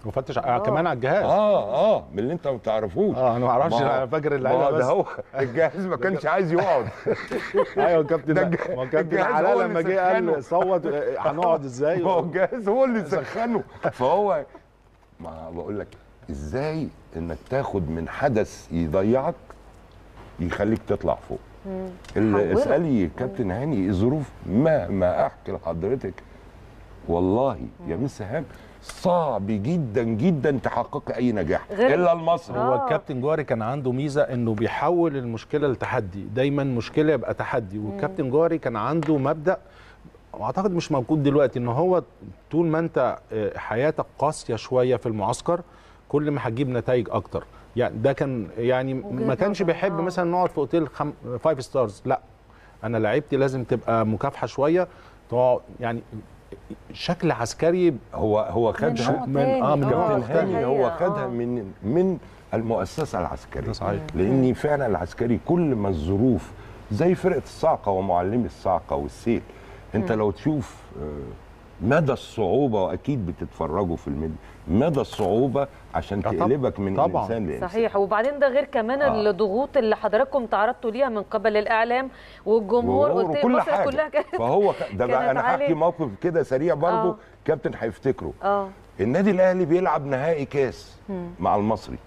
مفتش آه كمان على الجهاز اه اه من اللي انت ما تعرفوش اه انا ما اعرفش ما- انا فاكر ما اللعيبه ده بس هو الجهاز ما كانش عايز يقعد ايوه الكابتن ده ده الج- ما كابتن الجهاز علاء هو لما اللي جه سخنه. قال صوت آه، هنقعد ازاي ما هو الجهاز هو اللي سخنه فهو ما بقول لك ازاي انك تاخد من حدث يضيعك يخليك تطلع فوق اللي حوله. اسالي كابتن هاني الظروف ما ما احكي لحضرتك والله يا مس هام صعب جدا جدا تحقق اي نجاح غير- الا المصري هو الكابتن جوهري كان عنده ميزه انه بيحول المشكله لتحدي دايما مشكله يبقى تحدي والكابتن جوهري كان عنده مبدا واعتقد مش موجود دلوقتي ان هو طول ما انت آه، حياتك قاسيه شويه في المعسكر كل ما هتجيب نتائج اكتر يعني ده كان يعني ما كانش نظر، بيحب آه. مثلا نقعد في اوتيل خم... فايف ستارز لا انا لعيبتي لازم تبقى مكافحه شويه تقعد يعني شكل عسكري هو هو خدها من اه من نوع كابتن هاني تاني. هو خدها من من المؤسسه العسكريه صحيح. لاني فعلا العسكري كل ما الظروف زي فرقه الصاعقه ومعلمي الصاعقه والسيل انت مم. لو تشوف آه، مدى الصعوبه واكيد بتتفرجوا في الميديا مدى الصعوبه عشان طبعاً. تقلبك من طبعاً. انسان لانسان صحيح وبعدين ده غير كمان آه. الضغوط اللي حضراتكم تعرضتوا ليها من قبل الاعلام والجمهور وهو قلت كل مصر حاجه كلها كانت فهو ك- ده بقى كانت انا هحكي عليه. موقف كده سريع برضه آه. كابتن هيفتكره اه النادي الاهلي بيلعب نهائي كاس مم. مع المصري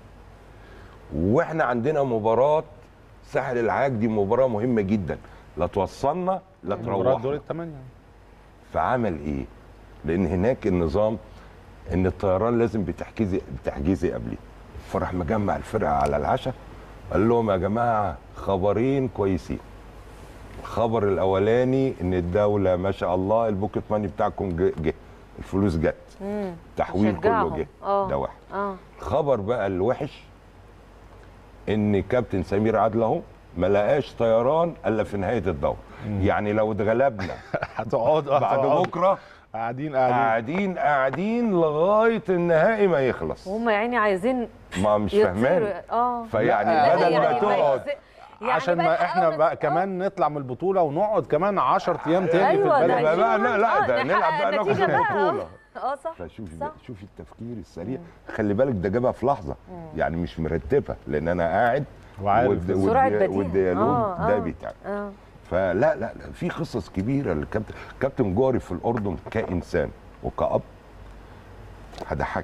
واحنا عندنا مباراه ساحل العاج دي مباراه مهمه جدا لا توصلنا لا مباراه دور تروحنا الثمانيه فعمل ايه لان هناك النظام ان الطيران لازم بتحجزي بتحجزي قبليه فراح مجمع الفرقه على العشاء قال لهم يا جماعه خبرين كويسين الخبر الاولاني ان الدوله ما شاء الله البوكيت ماني بتاعكم جه جه. الفلوس جت مم. تحويل كله شجعهم. جه آه. ده واحد اه الخبر بقى الوحش ان كابتن سمير عدل اهو ما لقاش طيران الا في نهايه الدور يعني لو اتغلبنا هتقعدوا بعد هتقعدوا. بكره قاعدين قاعدين قاعدين قاعدين لغايه النهائي ما يخلص وهم يعني عايزين ما مش يطيروا. فاهمان اه فيعني لا، بدل ما يعني تقعد يكس- يعني عشان بقى ما احنا بقى كمان نطلع من البطوله ونقعد كمان 10 ايام تاني أيوة، في ده البلد بقى بقى لا لا ده آه، نلعب نحقق بقى ناخد نتيجة بقى. البطوله اه صح فشوفي صح. بقى شوفي التفكير السريع خلي بالك ده جابها في لحظه يعني مش مرتبه لان انا قاعد وعارف والد- والد- سرعة بديهة. والديالوج آه، ده آه. بيتعب اه فلا لا لا في قصص كبيره للكابتن كابتن جاري في الاردن كانسان وكأب هضحكك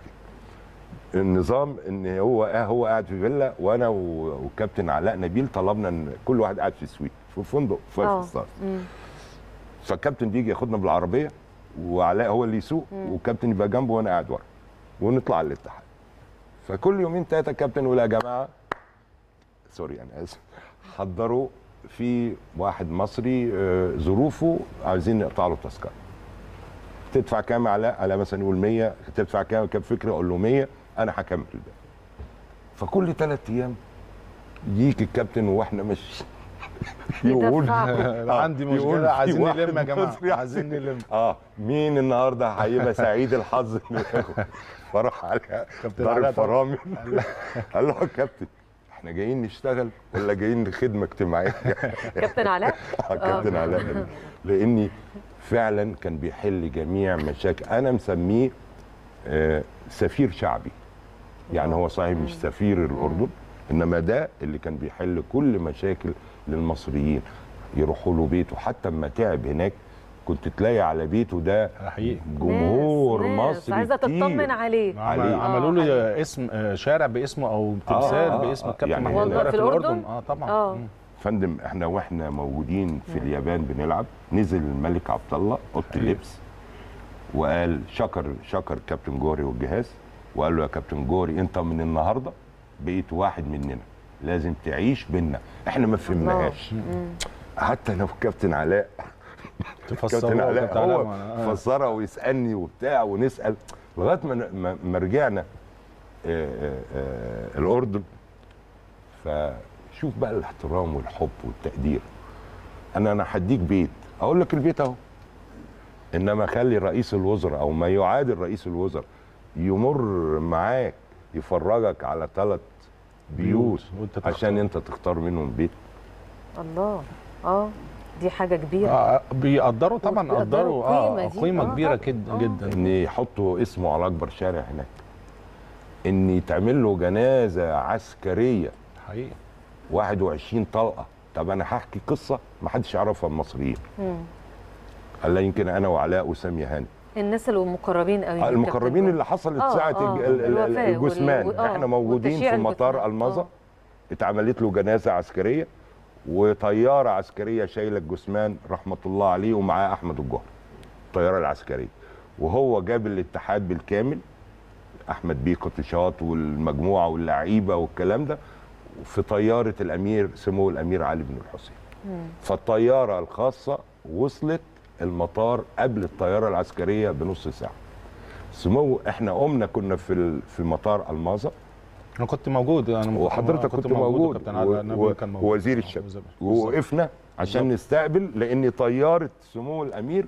النظام ان هو آه هو قاعد في فيلا وانا و- والكابتن علاء نبيل طلبنا ان كل واحد قاعد في سويت في فندق فايف اه ستار مم. فالكابتن بيجي ياخدنا بالعربيه وعلاء هو اللي يسوق مم. والكابتن يبقى جنبه وانا قاعد ورا ونطلع على الاتحاد فكل يومين ثلاثه الكابتن يقول يا جماعه سوري انا اسف حضروا في واحد مصري آه، ظروفه عايزين نقطع له تذكره تدفع كام علاء على مثلا يقول 100 تدفع كام كام فكره اقول له 100 انا هكمل الباقي فكل ثلاث ايام يجيك الكابتن واحنا مش يقول يدفعكم. عندي مشكلة، يقول في عايزين واحد نلم يا جماعة، مصري عايزين نلم. اه مين النهارده هيبقى سعيد الحظ انه ياخد فراح على كابتن دار علاء طبعا. الفرامل قال له يا كابتن احنا جايين نشتغل ولا جايين خدمه اجتماعيه كابتن علاء آه، كابتن علاء لاني فعلا كان بيحل جميع مشاكل انا مسميه آه، سفير شعبي يعني هو صحيح مش سفير الاردن انما ده اللي كان بيحل كل مشاكل للمصريين يروحوا له بيته حتى اما تعب هناك كنت تلاقي على بيته ده حقيقي جمهور ناس مصري عايزه كتير. تطمن عليه عليه. عملوا له اسم آه، شارع باسمه او تمثال آه، باسم آه، الكابتن يعني محمود والله جوهري في في الأردن؟ الاردن اه طبعا اه مم. فندم احنا واحنا موجودين في اليابان بنلعب نزل الملك عبد الله اوضه اللبس وقال شكر شكر كابتن جوري والجهاز وقال له يا كابتن جوري انت من النهارده بقيت واحد مننا لازم تعيش بينا احنا ما فهمناهاش حتى لو كابتن علاء تفسروها كابتن علاء وكابتن علاء هو ما- آه. فسرها ويسالني وبتاع ونسال لغايه ما ما- ما رجعنا آه، آه، آه، الاردن فشوف بقى الاحترام والحب والتقدير انا انا هديك بيت اقول لك البيت اهو انما خلي رئيس الوزراء او ما يعادل رئيس الوزراء يمر معاك يفرجك على ثلاث بيوت وانت تختار. عشان انت تختار منهم بيت الله اه دي حاجه كبيره آه بيقدروا طبعا وبيقدروا قدروا اه القيمة دي. قيمه آه كبيره طبعاً. جدا آه. جدا ان يحطوا اسمه على اكبر شارع هناك ان يتعمل له جنازه عسكريه حقيقي 21 طلقه طب انا هحكي قصه ما حدش يعرفها المصريين مم. الا يمكن انا وعلاء وساميه هاني الناس اللي مقربين قوي من المقربين كابتن اللي حصلت آه، ساعه آه، الج- ال- ال- الوفاة وال- الجثمان وال- آه، احنا موجودين والتشييع في مطار الجثمان. المظه آه. اتعملت له جنازه عسكريه وطياره عسكريه شايله الجثمان رحمه الله عليه ومعاه احمد الجوهري الطياره العسكريه وهو جاب الاتحاد بالكامل احمد بيه قطشات والمجموعه واللعيبه والكلام ده في طياره الامير سمو الامير علي بن الحسين فالطياره الخاصه وصلت المطار قبل الطياره العسكريه بنص ساعه سمو احنا قمنا كنا في ال- في مطار الماظه انا كنت موجود انا وحضرتك كنت موجود وكابتن عادل و- النبي و- كان موجود ووزير الشباب ووقفنا عشان نستقبل لان طياره سمو الامير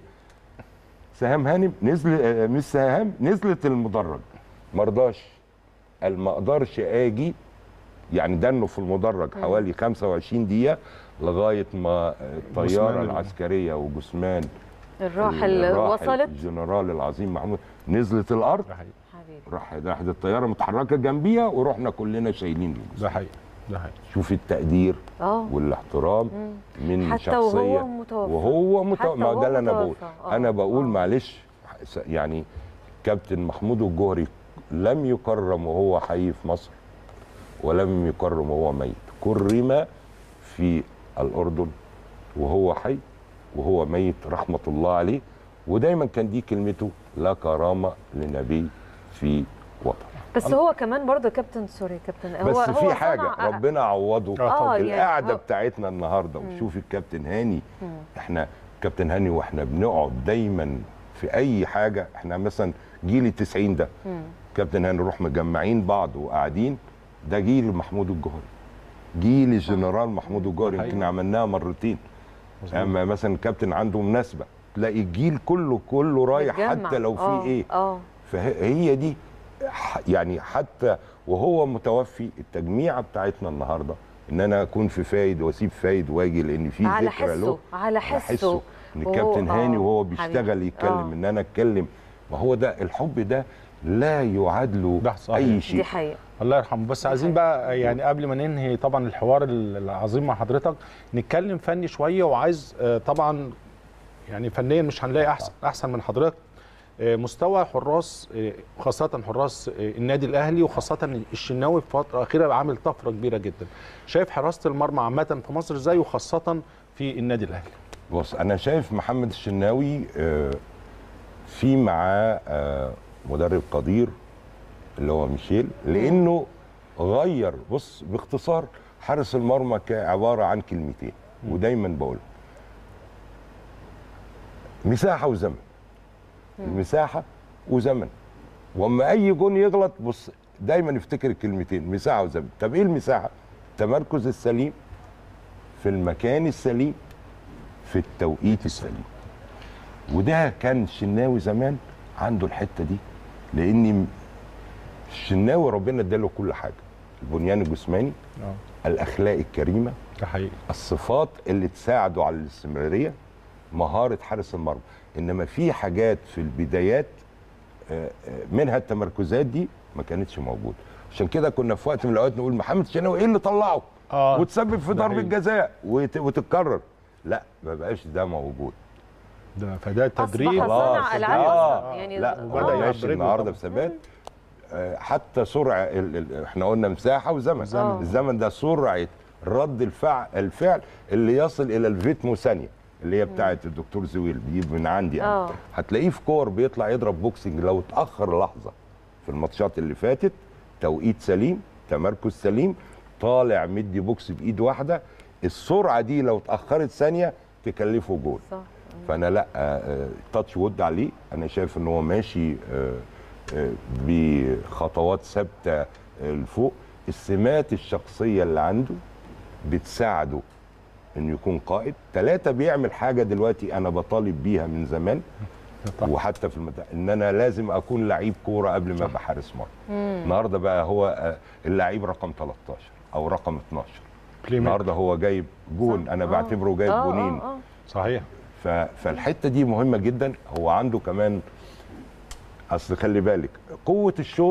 سهام هانم نزل آه، مش سهام نزلت المدرج ما رضاش قال ما اقدرش اجي يعني دنوا في المدرج حوالي 25 دقيقه لغايه ما الطياره جثمان ال- العسكريه وجثمان الراحل الراحل وصلت الجنرال العظيم محمود نزلت الارض حبيبي راح راحت الطياره متحركه جنبيها ورحنا كلنا شايلين الجثمان ده حقيقي ده حقيقي شوف التقدير اه والاحترام من حتى شخصيه وهو متوفى. وهو متو... حتى ما وهو ده اللي انا بقول متوفى. آه، انا بقول معلش س- يعني كابتن محمود الجوهري لم يكرم وهو حي في مصر ولم يكرم وهو ميت كرم في الاردن وهو حي وهو ميت رحمه الله عليه ودايما كان دي كلمته لا كرامه لنبي في وطن بس هو كمان برضه كابتن سوري كابتن هو بس هو في حاجه صنع- ربنا عوضه آه، يعني القعده هو- بتاعتنا النهارده مم. وشوفي الكابتن هاني مم. احنا كابتن هاني واحنا بنقعد دايما في اي حاجه احنا مثلا جيل التسعين ده مم. كابتن هاني نروح مجمعين بعض وقاعدين ده جيل محمود الجوهري جيل الجنرال محمود الجوهري يمكن عملناها مرتين اما مثلا كابتن عنده مناسبه تلاقي الجيل كله كله رايح متجمع. حتى لو في آه، ايه اه فهي دي ح- يعني حتى وهو متوفي التجميعه بتاعتنا النهارده ان انا اكون في فايد واسيب فايد واجي لان في على ذكرى له حسه على حسه ان وهو- الكابتن هاني آه، وهو بيشتغل حبيبي. يتكلم آه. ان انا اتكلم ما هو ده الحب ده لا يعادله اي شيء دي حقيقه الله يرحمه بس عايزين بقى يعني قبل ما ننهي طبعا الحوار العظيم مع حضرتك نتكلم فني شويه وعايز آه، طبعا يعني فنيا مش هنلاقي احسن احسن من حضرتك آه، مستوى حراس آه، خاصه حراس آه، النادي الاهلي وخاصه الشناوي في الفتره الاخيره عامل طفره كبيره جدا شايف حراسه المرمى عامه في مصر ازاي وخاصه في النادي الاهلي بص انا شايف محمد الشناوي آه، في معاه آه، مدرب قدير اللي هو ميشيل لانه غير بص باختصار حارس المرمى كعباره عن كلمتين ودايما بقول مساحه وزمن المساحه وزمن واما اي جون يغلط بص دايما افتكر الكلمتين مساحه وزمن طب ايه المساحه التمركز السليم في المكان السليم في التوقيت السليم وده كان الشناوي زمان عنده الحته دي لان الشناوي ربنا اداله كل حاجه البنيان الجسماني الاخلاق الكريمه ده حقيقي الصفات اللي تساعده على الاستمراريه مهاره حارس المرمى انما في حاجات في البدايات آه، آه، منها التمركزات دي ما كانتش موجوده عشان كده كنا في وقت من الاوقات نقول محمد الشناوي ايه اللي طلعه آه وتسبب في ده ضربه حقيقي. جزاء وت- وتتكرر لا ما بقاش ده موجود ده فده تدريب أصبح صانع ألعاب آه. أصلاً. يعني لا آه. وبدا يلعب ماشي برجله النهارده طبعاً. بثبات آه، حتى سرعه ال... ال... احنا قلنا مساحه وزمن زمن. الزمن ده سرعه رد الفعل الفعل اللي يصل الى الفيتمو ثانيه اللي هي بتاعه الدكتور زويل دي من عندي انا آه. هتلاقيه في كور بيطلع يضرب بوكسنج لو اتاخر لحظه في الماتشات اللي فاتت توقيت سليم تمركز سليم طالع مدي بوكس بايد واحده السرعه دي لو اتاخرت ثانيه تكلفه جول صح فانا لا آه، آه، تاتش وود عليه انا شايف ان هو ماشي آه، آه، بخطوات ثابته آه، لفوق السمات الشخصيه اللي عنده بتساعده انه يكون قائد ثلاثة بيعمل حاجة دلوقتي أنا بطالب بيها من زمان وحتى في المت... إن أنا لازم أكون لعيب كورة قبل ما أبقى حارس مرمى مم. النهاردة بقى هو آه، اللعيب رقم 13 أو رقم 12 Playmaker. النهاردة هو جايب جون أنا بعتبره جايب آه، آه، جونين آه. صحيح ف... فالحته دي مهمه جدا هو عنده كمان اصل خلي بالك قوه الشوطه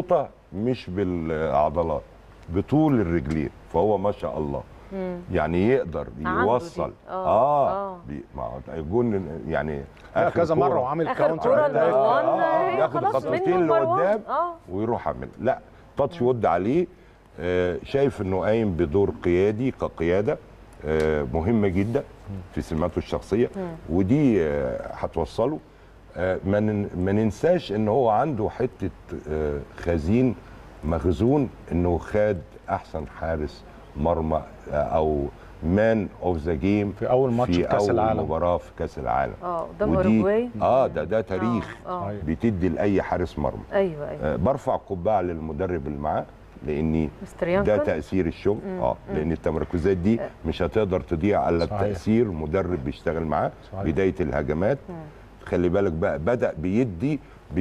مش بالعضلات بطول الرجلين فهو ما شاء الله مم. يعني يقدر عنده دي. يوصل آه، اه, آه. بي- ما هو الجون يعني لا، آخر كذا مرة كورة- وعامل اخر كاونتر كوره أتاك. لمروان هي ياخد خلاص خطوتين منه لقدام مروان اه ويروح عامل لا تاتش ود عليه آه، شايف انه قايم بدور قيادي كقياده آه، مهمه جدا في سماته الشخصيه ودي آه، هتوصله آه، ما نن- ما ننساش ان هو عنده حته آه، خزين مخزون انه خد احسن حارس مرمى آه، او مان اوف ذا جيم في أول ماتش في كأس اول العالم. مباراه في كاس العالم اه قدام ودي- اوروجواي اه ده ده تاريخ اه بتدي لاي حارس مرمى ايوه ايوه آه، برفع قبعه للمدرب اللي معاه لاني مستر ده يانكل تاثير الشغل مم، اه مم. لان التمركزات دي مش هتقدر تضيع الا صحيح. بتاثير مدرب بيشتغل معاه صحيح. بدايه الهجمات خلي بالك بقى بدا بيدي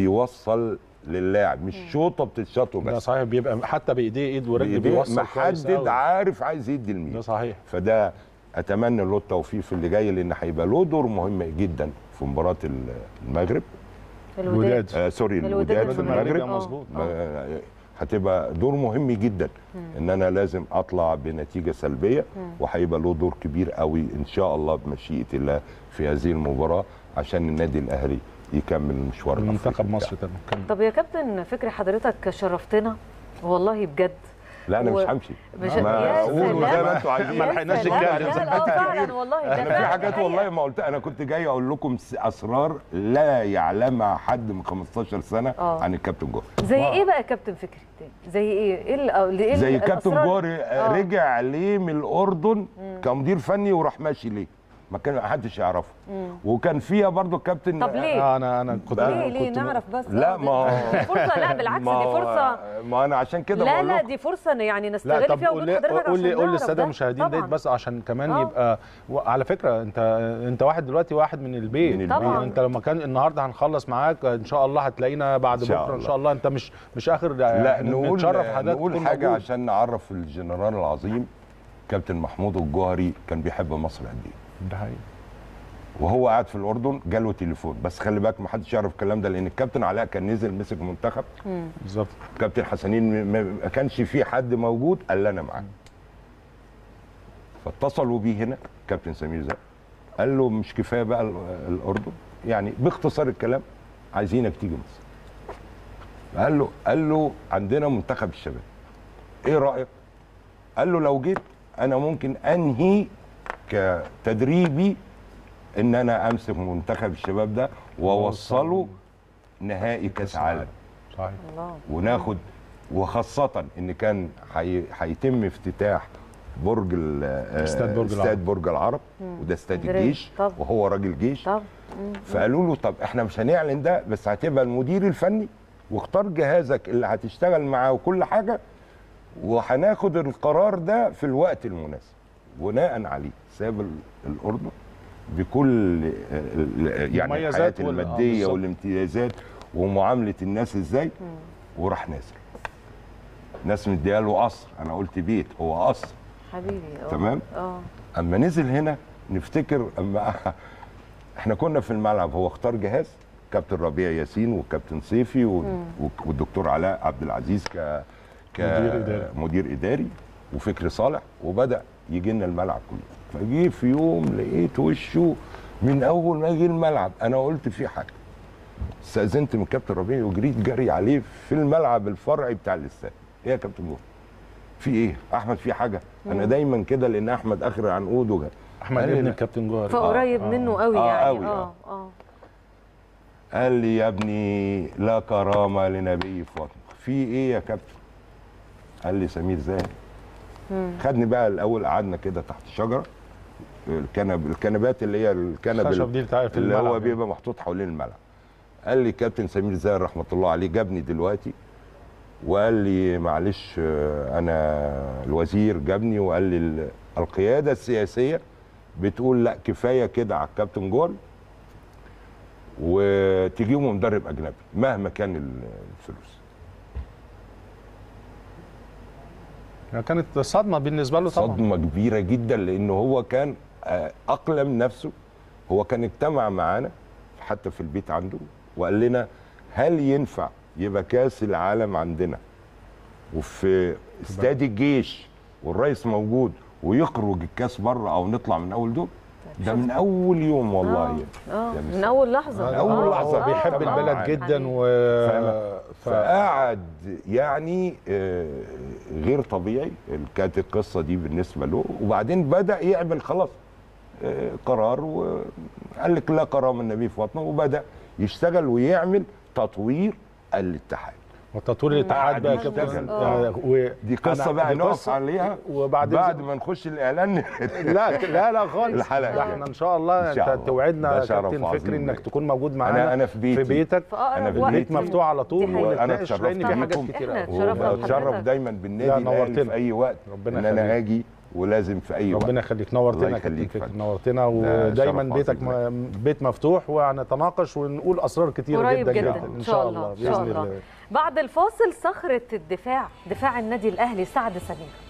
بيوصل للاعب مش شوطه بتتشاطه ده بس صحيح بيبقى حتى بايديه ايد ورجل بإيديه بيوصل كويس محدد أوي. عارف عايز يدي لمين ده صحيح فده اتمنى له التوفيق في اللي جاي لان هيبقى له دور مهم جدا في مباراه الوداد المغرب الوداد. آه سوري الوداد الوداد في والمغرب. المغرب آه. مظبوط. آه، هتبقى دور مهم جدا ان انا لازم اطلع بنتيجه سلبيه وهيبقى له دور كبير قوي ان شاء الله بمشيئه الله في هذه المباراه عشان النادي الاهلي يكمل المشوار منتخب الأفريقي مصر بتاعه. كان طب يا كابتن فكري حضرتك شرفتنا والله بجد لا انا و- مش همشي مش ما يا قولوا زي سلام. ما انتوا عايزين ما لحقناش يا سلام. نتكلم. لا لا اه فعلا والله ده انا في فعلا حاجات حقيقة. والله ما قلت انا كنت جاي اقول لكم س- اسرار لا يعلمها حد من 15 سنه آه. عن الكابتن جوهري زي ايه بقى يا كابتن فكري تاني زي ايه ايه ال- أو- ايه ال- زي كابتن الأسرار؟ جوهري آه، آه. رجع ليه من الاردن كمدير فني وراح ماشي ليه ما كان محدش يعرفه وكان فيها برضو الكابتن طب ليه؟ آه، انا انا كنت ليه ليه كنت نعرف بس لا آه، ما هو- دي فرصه لا بالعكس ما دي هو- فرصه ما انا عشان كده لا بقول لا لكم دي فرصه إن يعني لا نستغل طب فيها قول وجود لي حضرتك قول لي عشان قول نعرف للساده ده. المشاهدين ديت طبعاً. بس عشان كمان آه. يبقى وعلى فكره انت انت واحد دلوقتي واحد من البيت من البيت. طبعاً. انت لما كان النهارده هنخلص معاك ان شاء الله هتلاقينا بعد إن شاء بكره ان الله. شاء الله انت مش مش اخر لا نقول نتشرف حضرتك نقول تكون حاجه موجود. عشان نعرف الجنرال العظيم كابتن محمود الجوهري كان بيحب مصر قد ايه ده حقيقي وهو قاعد في الاردن جاله تليفون بس خلي بالك ما حدش يعرف الكلام ده لان الكابتن علاء كان نزل مسك منتخب بالظبط كابتن حسنين ما ما كانش في حد موجود قال لي انا معاه فاتصلوا بيه هنا كابتن سمير زكي قال له مش كفايه بقى ال- الاردن يعني باختصار الكلام عايزينك تيجي مصر قال له قال له عندنا منتخب الشباب ايه رايك قال له لو جيت انا ممكن انهي كتدريبي ان انا امسك منتخب الشباب ده واوصله نهائي كاس عالم صحيح الله وناخد وخاصة ان كان حي- هيتم افتتاح برج ال- آه، استاد برج العرب. استاد برج العرب وده استاد اسكندرية. الجيش طبعا. وهو راجل جيش طب مم. فقالوا له طب احنا مش هنعلن ده بس هتبقى المدير الفني واختار جهازك اللي هتشتغل معاه وكل حاجة وهناخد القرار ده في الوقت المناسب بناء عليه ساب ال- الاردن بكل آه، ال- يعني المميزات الحياه وال- آه، الماديه بالظبط. والامتيازات ومعامله الناس ازاي وراح نازل ناس مدياله قصر انا قلت بيت هو قصر حبيبي اه تمام؟ اه اما نزل هنا نفتكر اما احنا كنا في الملعب هو اختار جهاز كابتن ربيع ياسين والكابتن صيفي و- والدكتور علاء عبد العزيز ك ك مدير إداري. مدير اداري وفكري صالح وبدا يجي لنا الملعب كله فجي في يوم لقيت وشه من اول ما جه الملعب انا قلت في حاجه استاذنت من كابتن ربيع وجريت جري عليه في الملعب الفرعي بتاع الاستاد ايه يا كابتن جوه في ايه احمد في حاجه انا دايما كده لان احمد اخر عنقود وجا احمد قال لي ابن لا. الكابتن جوهري فقريب آه، آه. منه قوي آه، يعني أوي، اه اه قال لي يا ابني لا كرامه لنبي في وطنك في ايه يا كابتن قال لي سمير زاهد خدني بقى الاول قعدنا كده تحت الشجره الكنب الكنبات اللي هي الكنب الخشب دي بتاع- في اللي هو الملعب بيبقى محطوط حوالين الملعب قال لي كابتن سمير زاهد رحمه الله عليه جابني دلوقتي وقال لي معلش آه، انا الوزير جابني وقال لي ال- القياده السياسيه بتقول لا كفايه كده على الكابتن جول وتجيبوا مدرب اجنبي مهما كان ال- الفلوس يعني كانت صدمه بالنسبه له طبعا صدمه كبيره جدا لانه هو كان آه، اقلم نفسه هو كان اجتمع معانا حتى في البيت عنده وقال لنا هل ينفع يبقى كاس العالم عندنا وفي استاد الجيش والرئيس موجود ويخرج الكاس بره او نطلع من اول دور ده من اول يوم والله اه ده مش- من اول لحظه من أول آه، لحظة. آه، بيحب طبعاً. البلد جدا و فاهمة؟ ف... فقعد يعني آه، غير طبيعي كانت القصه دي بالنسبه له وبعدين بدا يعمل خلاص آه، قرار وقال لك لا كرامه النبي في وطنه وبدا يشتغل ويعمل تطوير الاتحاد وتطوير الاتحاد بقى يا قاعد كابتن يشتغل. آه، و... دي قصه أنا- بقى دي نقف قصة- عليها وبعدين بعد ما نخش الاعلان لا لا لا خالص الحلقة ده دي. احنا ان شاء الله إن شاء انت الله. توعدنا ده يا شرف كابتن عظيم فكري انك ليا. تكون موجود معانا انا انا في بيتي في بيتك في أقرب أنا في وقت. البيت مفتوح على طول دي حقيقة. وانا ونتناقش لان اتشرفت في حاجات بيكم كتير إحنا قوي اتشرفنا وبتشرف بحضرتك. دايما لا، بالنادي الاهلي نورتنا. في اي وقت ربنا ان انا يخليك. اجي ولازم في اي وقت ربنا يخليك الله نورتنا يا كابتن يخليك فكري فندم. نورتنا لا، ودايما شرف بيتك عظيم م- بيت مفتوح ونتناقش ونقول اسرار كتير قريب جدا جدا جدا ان شاء الله ان شاء باذن الله الله بعد الفاصل صخره الدفاع دفاع النادي الاهلي سعد سمير